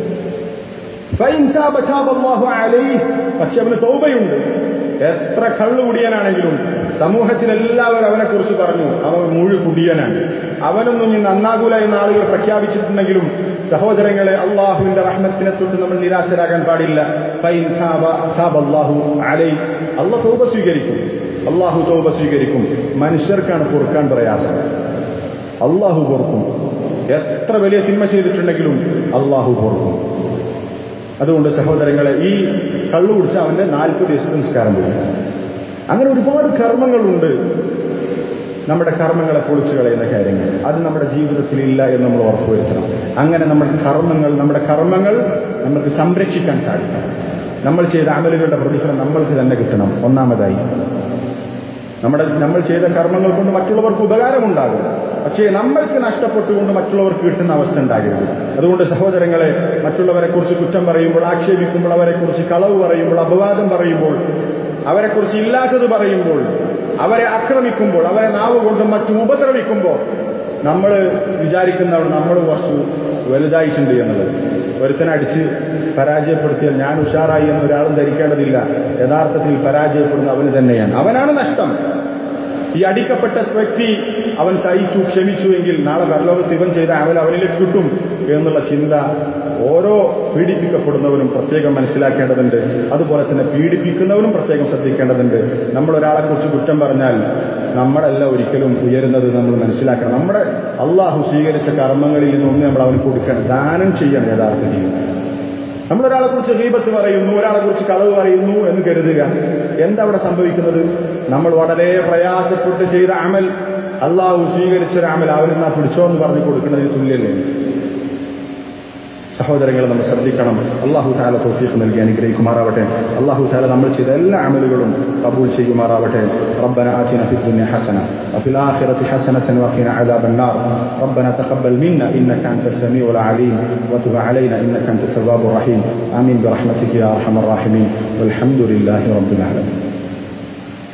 ഫൈൻ താബ താബ അല്ലാഹു അലൈഹി. പക്ഷെ അവന് തൗബയുണ്ട് എത്ര കള്ളു കുടിയനാണെങ്കിലും സമൂഹത്തിൽ എല്ലാവരും അവനെ കുറിച്ച് പറഞ്ഞു അവൻ മുഴു കുടിയനാണ് അവനൊന്നും ഇനി നന്നാകൂല എന്ന ആളുകൾ പ്രഖ്യാപിച്ചിട്ടുണ്ടെങ്കിലും സഹോദരങ്ങളെ അള്ളാഹുവിന്റെ റഹ്മത്തിനെ തൊട്ട് നമ്മൾ നിരാശരാകാൻ പാടില്ല ഫൈൻ താബ താബ അല്ലാഹു അലൈഹി. അള്ളാഹ് തൗബ സ്വീകരിക്കും അള്ളാഹു തൗബ സ്വീകരിക്കും മനുഷ്യർക്കാണ് പൊറുക്കാൻ പ്രയാസം അള്ളാഹു പൊറുക്കും എത്ര വലിയ തിന്മ ചെയ്തിട്ടുണ്ടെങ്കിലും അള്ളാഹു പൊറുക്കും അതുകൊണ്ട് സഹോദരങ്ങളെ ഈ കള്ളു കുടിച്ച അവന്റെ നാൽപ്പത് ദിവസത്തെ നിസ്കാരം പോയി അങ്ങനെ ഒരുപാട് കർമ്മങ്ങളുണ്ട് നമ്മുടെ കർമ്മങ്ങളെ പൊളിച്ചു കളയുന്ന കാര്യങ്ങൾ അത് നമ്മുടെ ജീവിതത്തിൽ ഇല്ല എന്ന് നമ്മൾ ഉറപ്പുവരുത്തണം അങ്ങനെ നമ്മുടെ കർമ്മങ്ങൾ നമ്മുടെ കർമ്മങ്ങൾ നമുക്ക് സംരക്ഷിക്കാൻ സാധിക്കണം നമ്മൾ ചെയ്ത അമലുകളുടെ പ്രതിഫലം നമ്മൾക്ക് തന്നെ കിട്ടണം ഒന്നാമതായി നമ്മുടെ നമ്മൾ ചെയ്ത കർമ്മങ്ങൾ കൊണ്ട് മറ്റുള്ളവർക്ക് ഉപകാരമുണ്ടാകും പക്ഷേ നമ്മൾക്ക് നഷ്ടപ്പെട്ടുകൊണ്ട് മറ്റുള്ളവർക്ക് കിട്ടുന്ന അവസ്ഥ ഉണ്ടാകരുത് അതുകൊണ്ട് സഹോദരങ്ങളെ മറ്റുള്ളവരെ കുറിച്ച് കുറ്റം പറയുമ്പോൾ ആക്ഷേപിക്കുമ്പോൾ അവരെ കുറിച്ച് കളവ് പറയുമ്പോൾ അപവാദം പറയുമ്പോൾ അവരെ കുറിച്ച് ഇല്ലാത്തത് പറയുമ്പോൾ അവരെ ആക്രമിക്കുമ്പോൾ അവരെ നാവ് കൊണ്ടും മറ്റും ഉപദ്രവിക്കുമ്പോൾ നമ്മൾ വിചാരിക്കുന്നവർ നമ്മൾ കുറച്ച് വലുതായിട്ടുണ്ട് എന്നുള്ളത് ഒരുത്തനെ അടിച്ച് പരാജയപ്പെടുത്തിയാൽ ഞാൻ ഉഷാറായി എന്ന് ഒരാളും ധരിക്കേണ്ടതില്ല യഥാർത്ഥത്തിൽ പരാജയപ്പെടുന്ന അവന് തന്നെയാണ് അവനാണ് നഷ്ടം ഈ അടിക്കപ്പെട്ട വ്യക്തി അവൻ സഹിച്ചു ക്ഷമിച്ചുവെങ്കിൽ നാളെ പരലോകത്ത് ഇവൻ ചെയ്ത അവൻ അവനിലേക്ക് കിട്ടും എന്നുള്ള ചിന്ത ഓരോ പീഡിപ്പിക്കപ്പെടുന്നവരും പ്രത്യേകം മനസ്സിലാക്കേണ്ടതുണ്ട് അതുപോലെ തന്നെ പീഡിപ്പിക്കുന്നവരും പ്രത്യേകം ശ്രദ്ധിക്കേണ്ടതുണ്ട് നമ്മൾ ഒരാളെ കുറിച്ച് കുറ്റം പറഞ്ഞാൽ നമ്മളല്ല ഒരിക്കലും ഉയരുന്നത് നമ്മൾ മനസ്സിലാക്കണം നമ്മുടെ അള്ളാഹു സ്വീകരിച്ച കർമ്മങ്ങളിൽ നിന്നൊന്ന് നമ്മൾ അവന് കൊടുക്കണം ദാനം ചെയ്യണം യഥാർത്ഥത്തിൽ നമ്മൾ ഒരാളെ കുറിച്ച് ഗീപത്ത് പറയുന്നു ഒരാളെ കുറിച്ച് കളവ് പറയുന്നു എന്ന് കരുതുക എന്താ അവിടെ സംഭവിക്കുന്നത് നമ്മൾ വളരെ പ്രയാസപ്പെട്ട് ചെയ്ത അമൽ അള്ളാഹു സ്വീകരിച്ച ഒരു അമൽ അവരെന്നാ പിടിച്ചോ എന്ന് പറഞ്ഞു കൊടുക്കുന്നതിന് തുല്യല്ലേ സഹോദരങ്ങളെ നമ്മൾ ശ്രദ്ധിക്കണം അള്ളാഹു താല തോഫീഖ് നൽകി അനുഗ്രഹിക്കുമാറാവട്ടെ അള്ളാഹു താല നമ്മൾ ചെയ്ത എല്ലാ അമലുകളും കബൂൽ ചെയ്യുമാറാവട്ടെ ربنا آتنا في الدنيا حسنة وفي الآخرة حسنة وقنا عذاب النار ربنا تقبل منا إنك أنت السميع العليم وتب علينا إنك أنت التواب الرحيم آمين برحمتك يا أرحم الراحمين والحمد لله رب العالمين